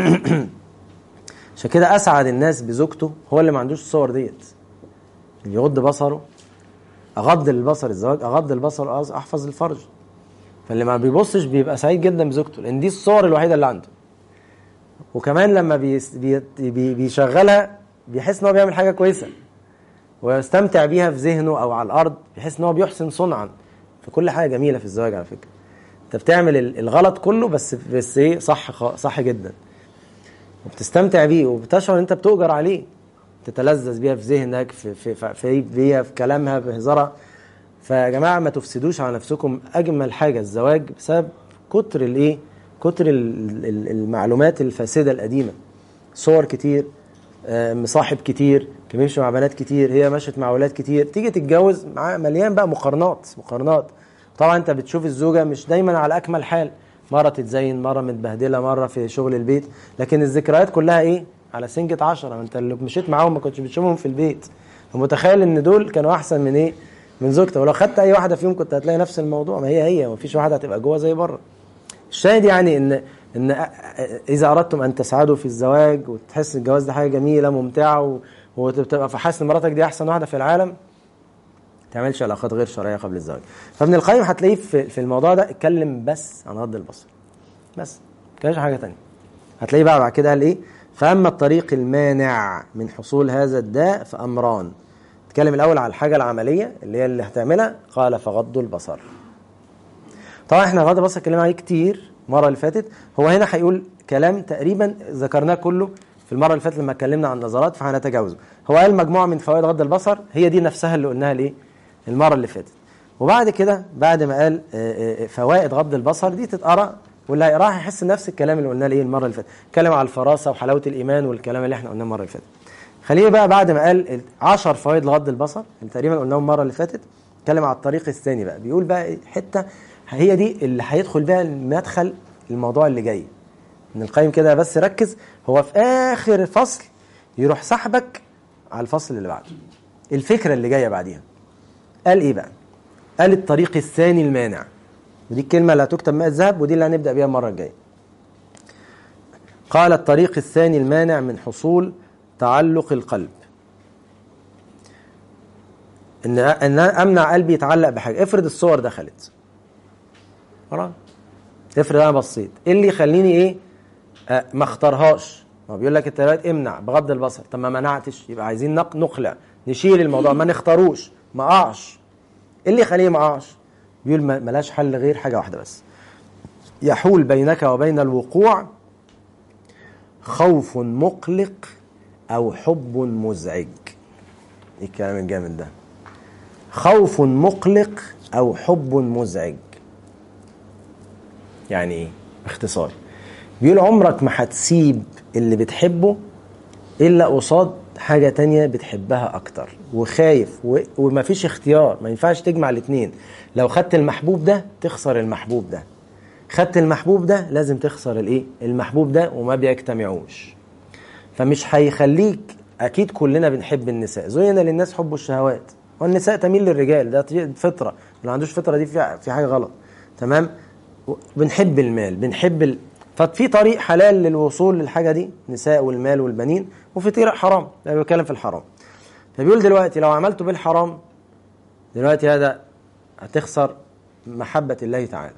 عشان كده اسعد الناس بزوجته هو اللي ما عندوش الصور ديت اللي يغض بصره اغض البصر الزواج اغض البصر احفظ الفرج فاللي ما بيبصش بيبقى سعيد جدا بزوجته لان دي الصور الوحيده اللي عنده وكمان لما بي بي بيشغلها بيحس ان هو بيعمل حاجه كويسه ويستمتع بيها في ذهنه او على الارض بيحس ان هو بيحسن صنعا في كل حاجه جميله في الزواج على فكره انت بتعمل الغلط كله بس بس ايه صح صح جدا وبتستمتع بيه وبتشعر ان انت بتؤجر عليه تتلذذ بيها في ذهنك في في في بيها في كلامها بهزارها فيا جماعه ما تفسدوش على نفسكم اجمل حاجه الزواج بسبب كتر الايه كتر المعلومات الفاسده القديمه صور كتير مصاحب كتير كان بيمشي مع بنات كتير هي مشت مع اولاد كتير تيجي تتجوز مع مليان بقى مقارنات مقارنات طبعا انت بتشوف الزوجه مش دايما على اكمل حال مره تتزين مره متبهدله مره في شغل البيت لكن الذكريات كلها ايه على سنجة عشرة انت اللي مشيت معاهم ما كنتش بتشوفهم في البيت فمتخيل ان دول كانوا احسن من ايه من زوجتك ولو خدت اي واحده فيهم كنت هتلاقي نفس الموضوع ما هي هي ما فيش واحده هتبقى جوه زي بره الشاهد يعني ان ان اذا اردتم ان تسعدوا في الزواج وتحس الجواز ده حاجه جميله ممتعه وتبقى حاسس ان مراتك دي احسن واحده في العالم تعملش علاقات غير شرعيه قبل الزواج فابن القيم هتلاقيه في الموضوع ده اتكلم بس عن غض البصر بس كانش حاجه تانية هتلاقيه بقى بعد كده قال ايه فاما الطريق المانع من حصول هذا الداء فامران اتكلم الاول على الحاجه العمليه اللي هي اللي هتعملها قال فغض البصر طبعا احنا غض البصر اتكلمنا عليه كتير المره اللي فاتت هو هنا هيقول كلام تقريبا ذكرناه كله في المره اللي فاتت لما اتكلمنا عن النظرات فهنتجاوزه هو قال مجموعه من فوائد غض البصر هي دي نفسها اللي قلناها الايه المره اللي فاتت وبعد كده بعد ما قال فوائد غض البصر دي تتقرا واللي هيقراها هيحس نفس الكلام اللي قلناه الايه المره اللي فاتت اتكلم على الفراسه وحلاوه الايمان والكلام اللي احنا قلناه المره اللي فاتت خلينا بقى بعد ما قال 10 فوائد لغض البصر اللي تقريبا قلناهم المره اللي فاتت اتكلم على الطريق الثاني بقى بيقول بقى حته هي دي اللي هيدخل بيها المدخل الموضوع اللي جاي ابن القيم كده بس ركز هو في اخر فصل يروح سحبك على الفصل اللي بعده الفكره اللي جايه بعديها قال ايه بقى قال الطريق الثاني المانع ودي الكلمه اللي هتكتب ماء الذهب ودي اللي هنبدا بيها المره الجايه قال الطريق الثاني المانع من حصول تعلق القلب ان ان امنع قلبي يتعلق بحاجه افرض الصور دخلت خلاص افرض انا بصيت ايه اللي يخليني ايه آه ما اختارهاش ما بيقول لك انت دلوقتي امنع بغض البصر طب ما منعتش يبقى عايزين نقلع نشيل الموضوع ما نختاروش ما اقعش ايه اللي يخليه ما اقعش بيقول ملاش حل غير حاجه واحده بس يحول بينك وبين الوقوع خوف مقلق او حب مزعج ايه الكلام الجامد ده خوف مقلق او حب مزعج يعني ايه باختصار بيقول عمرك ما هتسيب اللي بتحبه الا قصاد حاجة تانية بتحبها أكتر وخايف و... ومفيش اختيار ما ينفعش تجمع الاتنين لو خدت المحبوب ده تخسر المحبوب ده خدت المحبوب ده لازم تخسر الايه المحبوب ده وما بيجتمعوش فمش هيخليك اكيد كلنا بنحب النساء زين للناس حب الشهوات والنساء تميل للرجال ده فطره اللي ما عندوش فطره دي في في حاجه غلط تمام بنحب المال بنحب ال... ففي طريق حلال للوصول للحاجه دي نساء والمال والبنين وفي طريق حرام انا بتكلم في الحرام فبيقول دلوقتي لو عملته بالحرام دلوقتي هذا هتخسر محبه الله تعالى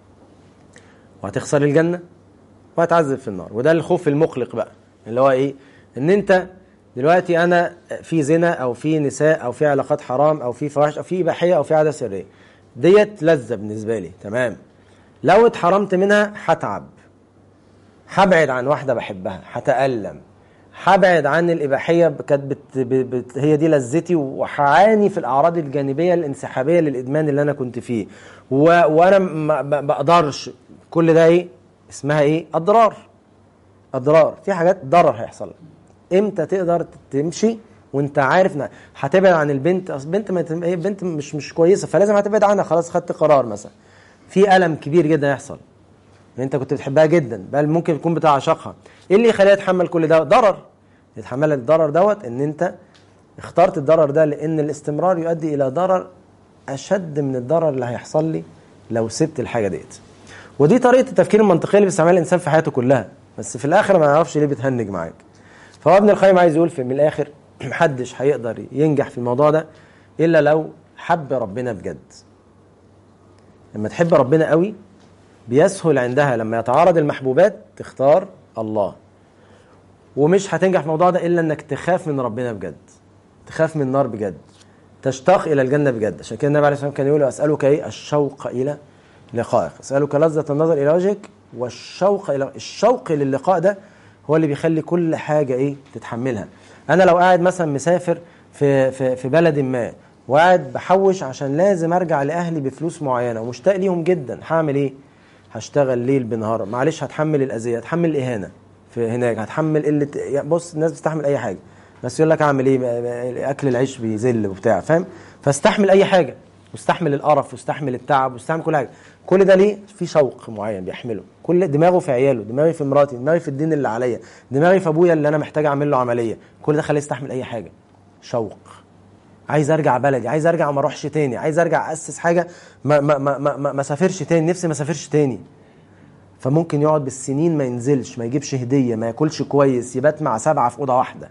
وهتخسر الجنه وهتعذب في النار وده الخوف المقلق بقى اللي هو ايه ان انت دلوقتي انا في زنا او في نساء او في علاقات حرام او في فواحش او في اباحيه او في عاده سريه ديت لذه بالنسبه لي تمام لو اتحرمت منها هتعب هبعد عن واحده بحبها هتالم هبعد عن الاباحيه كانت بت... بت... هي دي لذتي وهعاني في الاعراض الجانبيه الانسحابيه للادمان اللي انا كنت فيه و... وانا ما بقدرش كل ده ايه اسمها ايه اضرار اضرار في حاجات ضرر هيحصل لك امتى تقدر تمشي وانت عارف ان هتبعد عن البنت اصل بنت ما هي بنت مش مش كويسه فلازم هتبعد عنها خلاص خدت قرار مثلا في الم كبير جدا يحصل انت كنت بتحبها جدا بل ممكن يكون بتعشقها ايه اللي يخليها تتحمل كل ده ضرر يتحمل الضرر دوت ان انت اخترت الضرر ده لان الاستمرار يؤدي الى ضرر اشد من الضرر اللي هيحصل لي لو سبت الحاجه ديت ودي طريقه التفكير المنطقيه اللي بيستعملها الانسان في حياته كلها بس في الاخر ما يعرفش ليه بتهنج معاك فهو ابن القيم عايز يقول في من الاخر محدش هيقدر ينجح في الموضوع ده الا لو حب ربنا بجد لما تحب ربنا قوي بيسهل عندها لما يتعارض المحبوبات تختار الله ومش هتنجح في الموضوع ده الا انك تخاف من ربنا بجد تخاف من النار بجد تشتاق الى الجنه بجد عشان كده النبي عليه الصلاه والسلام كان يقول اسالك ايه الشوق الى لقائك اسالك لذه النظر الى وجهك والشوق الى الشوق للقاء ده هو اللي بيخلي كل حاجه ايه تتحملها انا لو قاعد مثلا مسافر في في في بلد ما وقاعد بحوش عشان لازم ارجع لاهلي بفلوس معينه ومشتاق ليهم جدا هعمل ايه هشتغل ليل بنهار معلش هتحمل الاذيه هتحمل الاهانه في هناك هتحمل قله يعني بص الناس بتستحمل اي حاجه بس يقول لك اعمل ايه اكل العيش بيذل وبتاع فاهم فاستحمل اي حاجه واستحمل القرف واستحمل التعب واستحمل كل حاجه كل ده ليه في شوق معين بيحمله كل دماغه في عياله دماغي في مراتي دماغي في الدين اللي عليا دماغي في ابويا اللي انا محتاج اعمل له عمليه كل ده خليه يستحمل اي حاجه شوق عايز ارجع بلدي عايز ارجع ما اروحش تاني عايز ارجع اسس حاجه ما ما ما ما, ما, ما سافرش تاني نفسي ما سافرش تاني فممكن يقعد بالسنين ما ينزلش ما يجيبش هديه ما ياكلش كويس يبات مع سبعه في اوضه واحده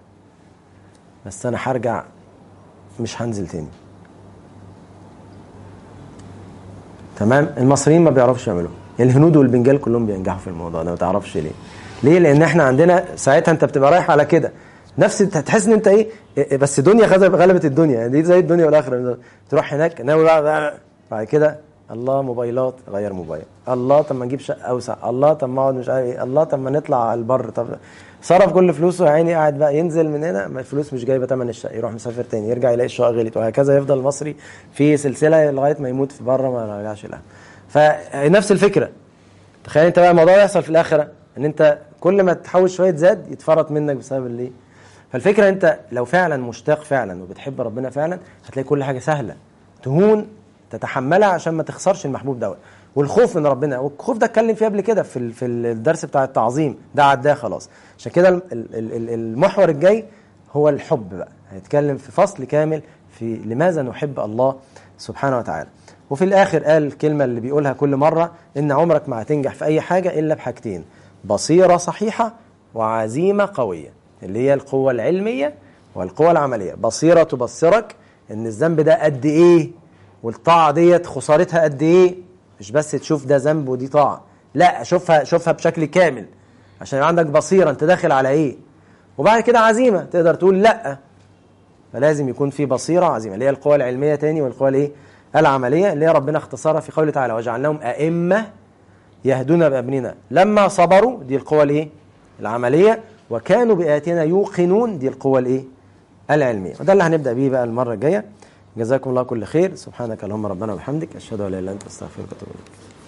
بس انا هرجع مش هنزل تاني تمام المصريين ما بيعرفوش يعملوها الهنود والبنجال كلهم بينجحوا في الموضوع ده ما تعرفش ليه ليه لان احنا عندنا ساعتها انت بتبقى رايح على كده نفس تحس ان انت ايه إيه، بس دنيا غلبت غلبت الدنيا يعني دي زي الدنيا والاخره تروح هناك ناوي بقى بعد كده الله موبايلات غير موبايل الله طب ما نجيب شقه اوسع الله طب ما اقعد مش عارف ايه الله طب ما نطلع على البر طب صرف كل فلوسه يا عيني قاعد بقى ينزل من هنا ما الفلوس مش جايبه ثمن الشقه يروح مسافر تاني يرجع يلاقي الشقه غلت وهكذا يفضل المصري في سلسله لغايه ما يموت في بره ما يرجعش لها فنفس الفكره تخيل انت بقى الموضوع يحصل في الاخره ان انت كل ما تحوش شويه زاد يتفرط منك بسبب اللي فالفكره انت لو فعلا مشتاق فعلا وبتحب ربنا فعلا هتلاقي كل حاجه سهله تهون تتحملها عشان ما تخسرش المحبوب دوت والخوف من ربنا والخوف ده اتكلم فيه قبل كده في في الدرس بتاع التعظيم ده عداه خلاص عشان كده المحور الجاي هو الحب بقى هنتكلم في فصل كامل في لماذا نحب الله سبحانه وتعالى وفي الاخر قال الكلمه اللي بيقولها كل مره ان عمرك ما هتنجح في اي حاجه الا بحاجتين بصيره صحيحه وعزيمه قويه اللي هي القوه العلميه والقوه العمليه بصيره تبصرك ان الذنب ده قد ايه والطاعه ديت خسارتها قد ايه مش بس تشوف ده ذنب ودي طاعه لا شوفها شوفها بشكل كامل عشان يبقى عندك بصيره انت داخل على ايه وبعد كده عزيمه تقدر تقول لا فلازم يكون في بصيره عزيمه اللي هي القوى العلميه تاني والقوى الايه العمليه اللي هي ربنا اختصرها في قوله تعالى وجعلناهم ائمه يهدون بامرنا لما صبروا دي القوى الايه العمليه وكانوا باياتنا يوقنون دي القوى الايه العلميه وده اللي هنبدا بيه بقى المره الجايه جزاكم الله كل خير سبحانك اللهم ربنا وبحمدك اشهد ان لا اله الا انت استغفرك واتوب اليك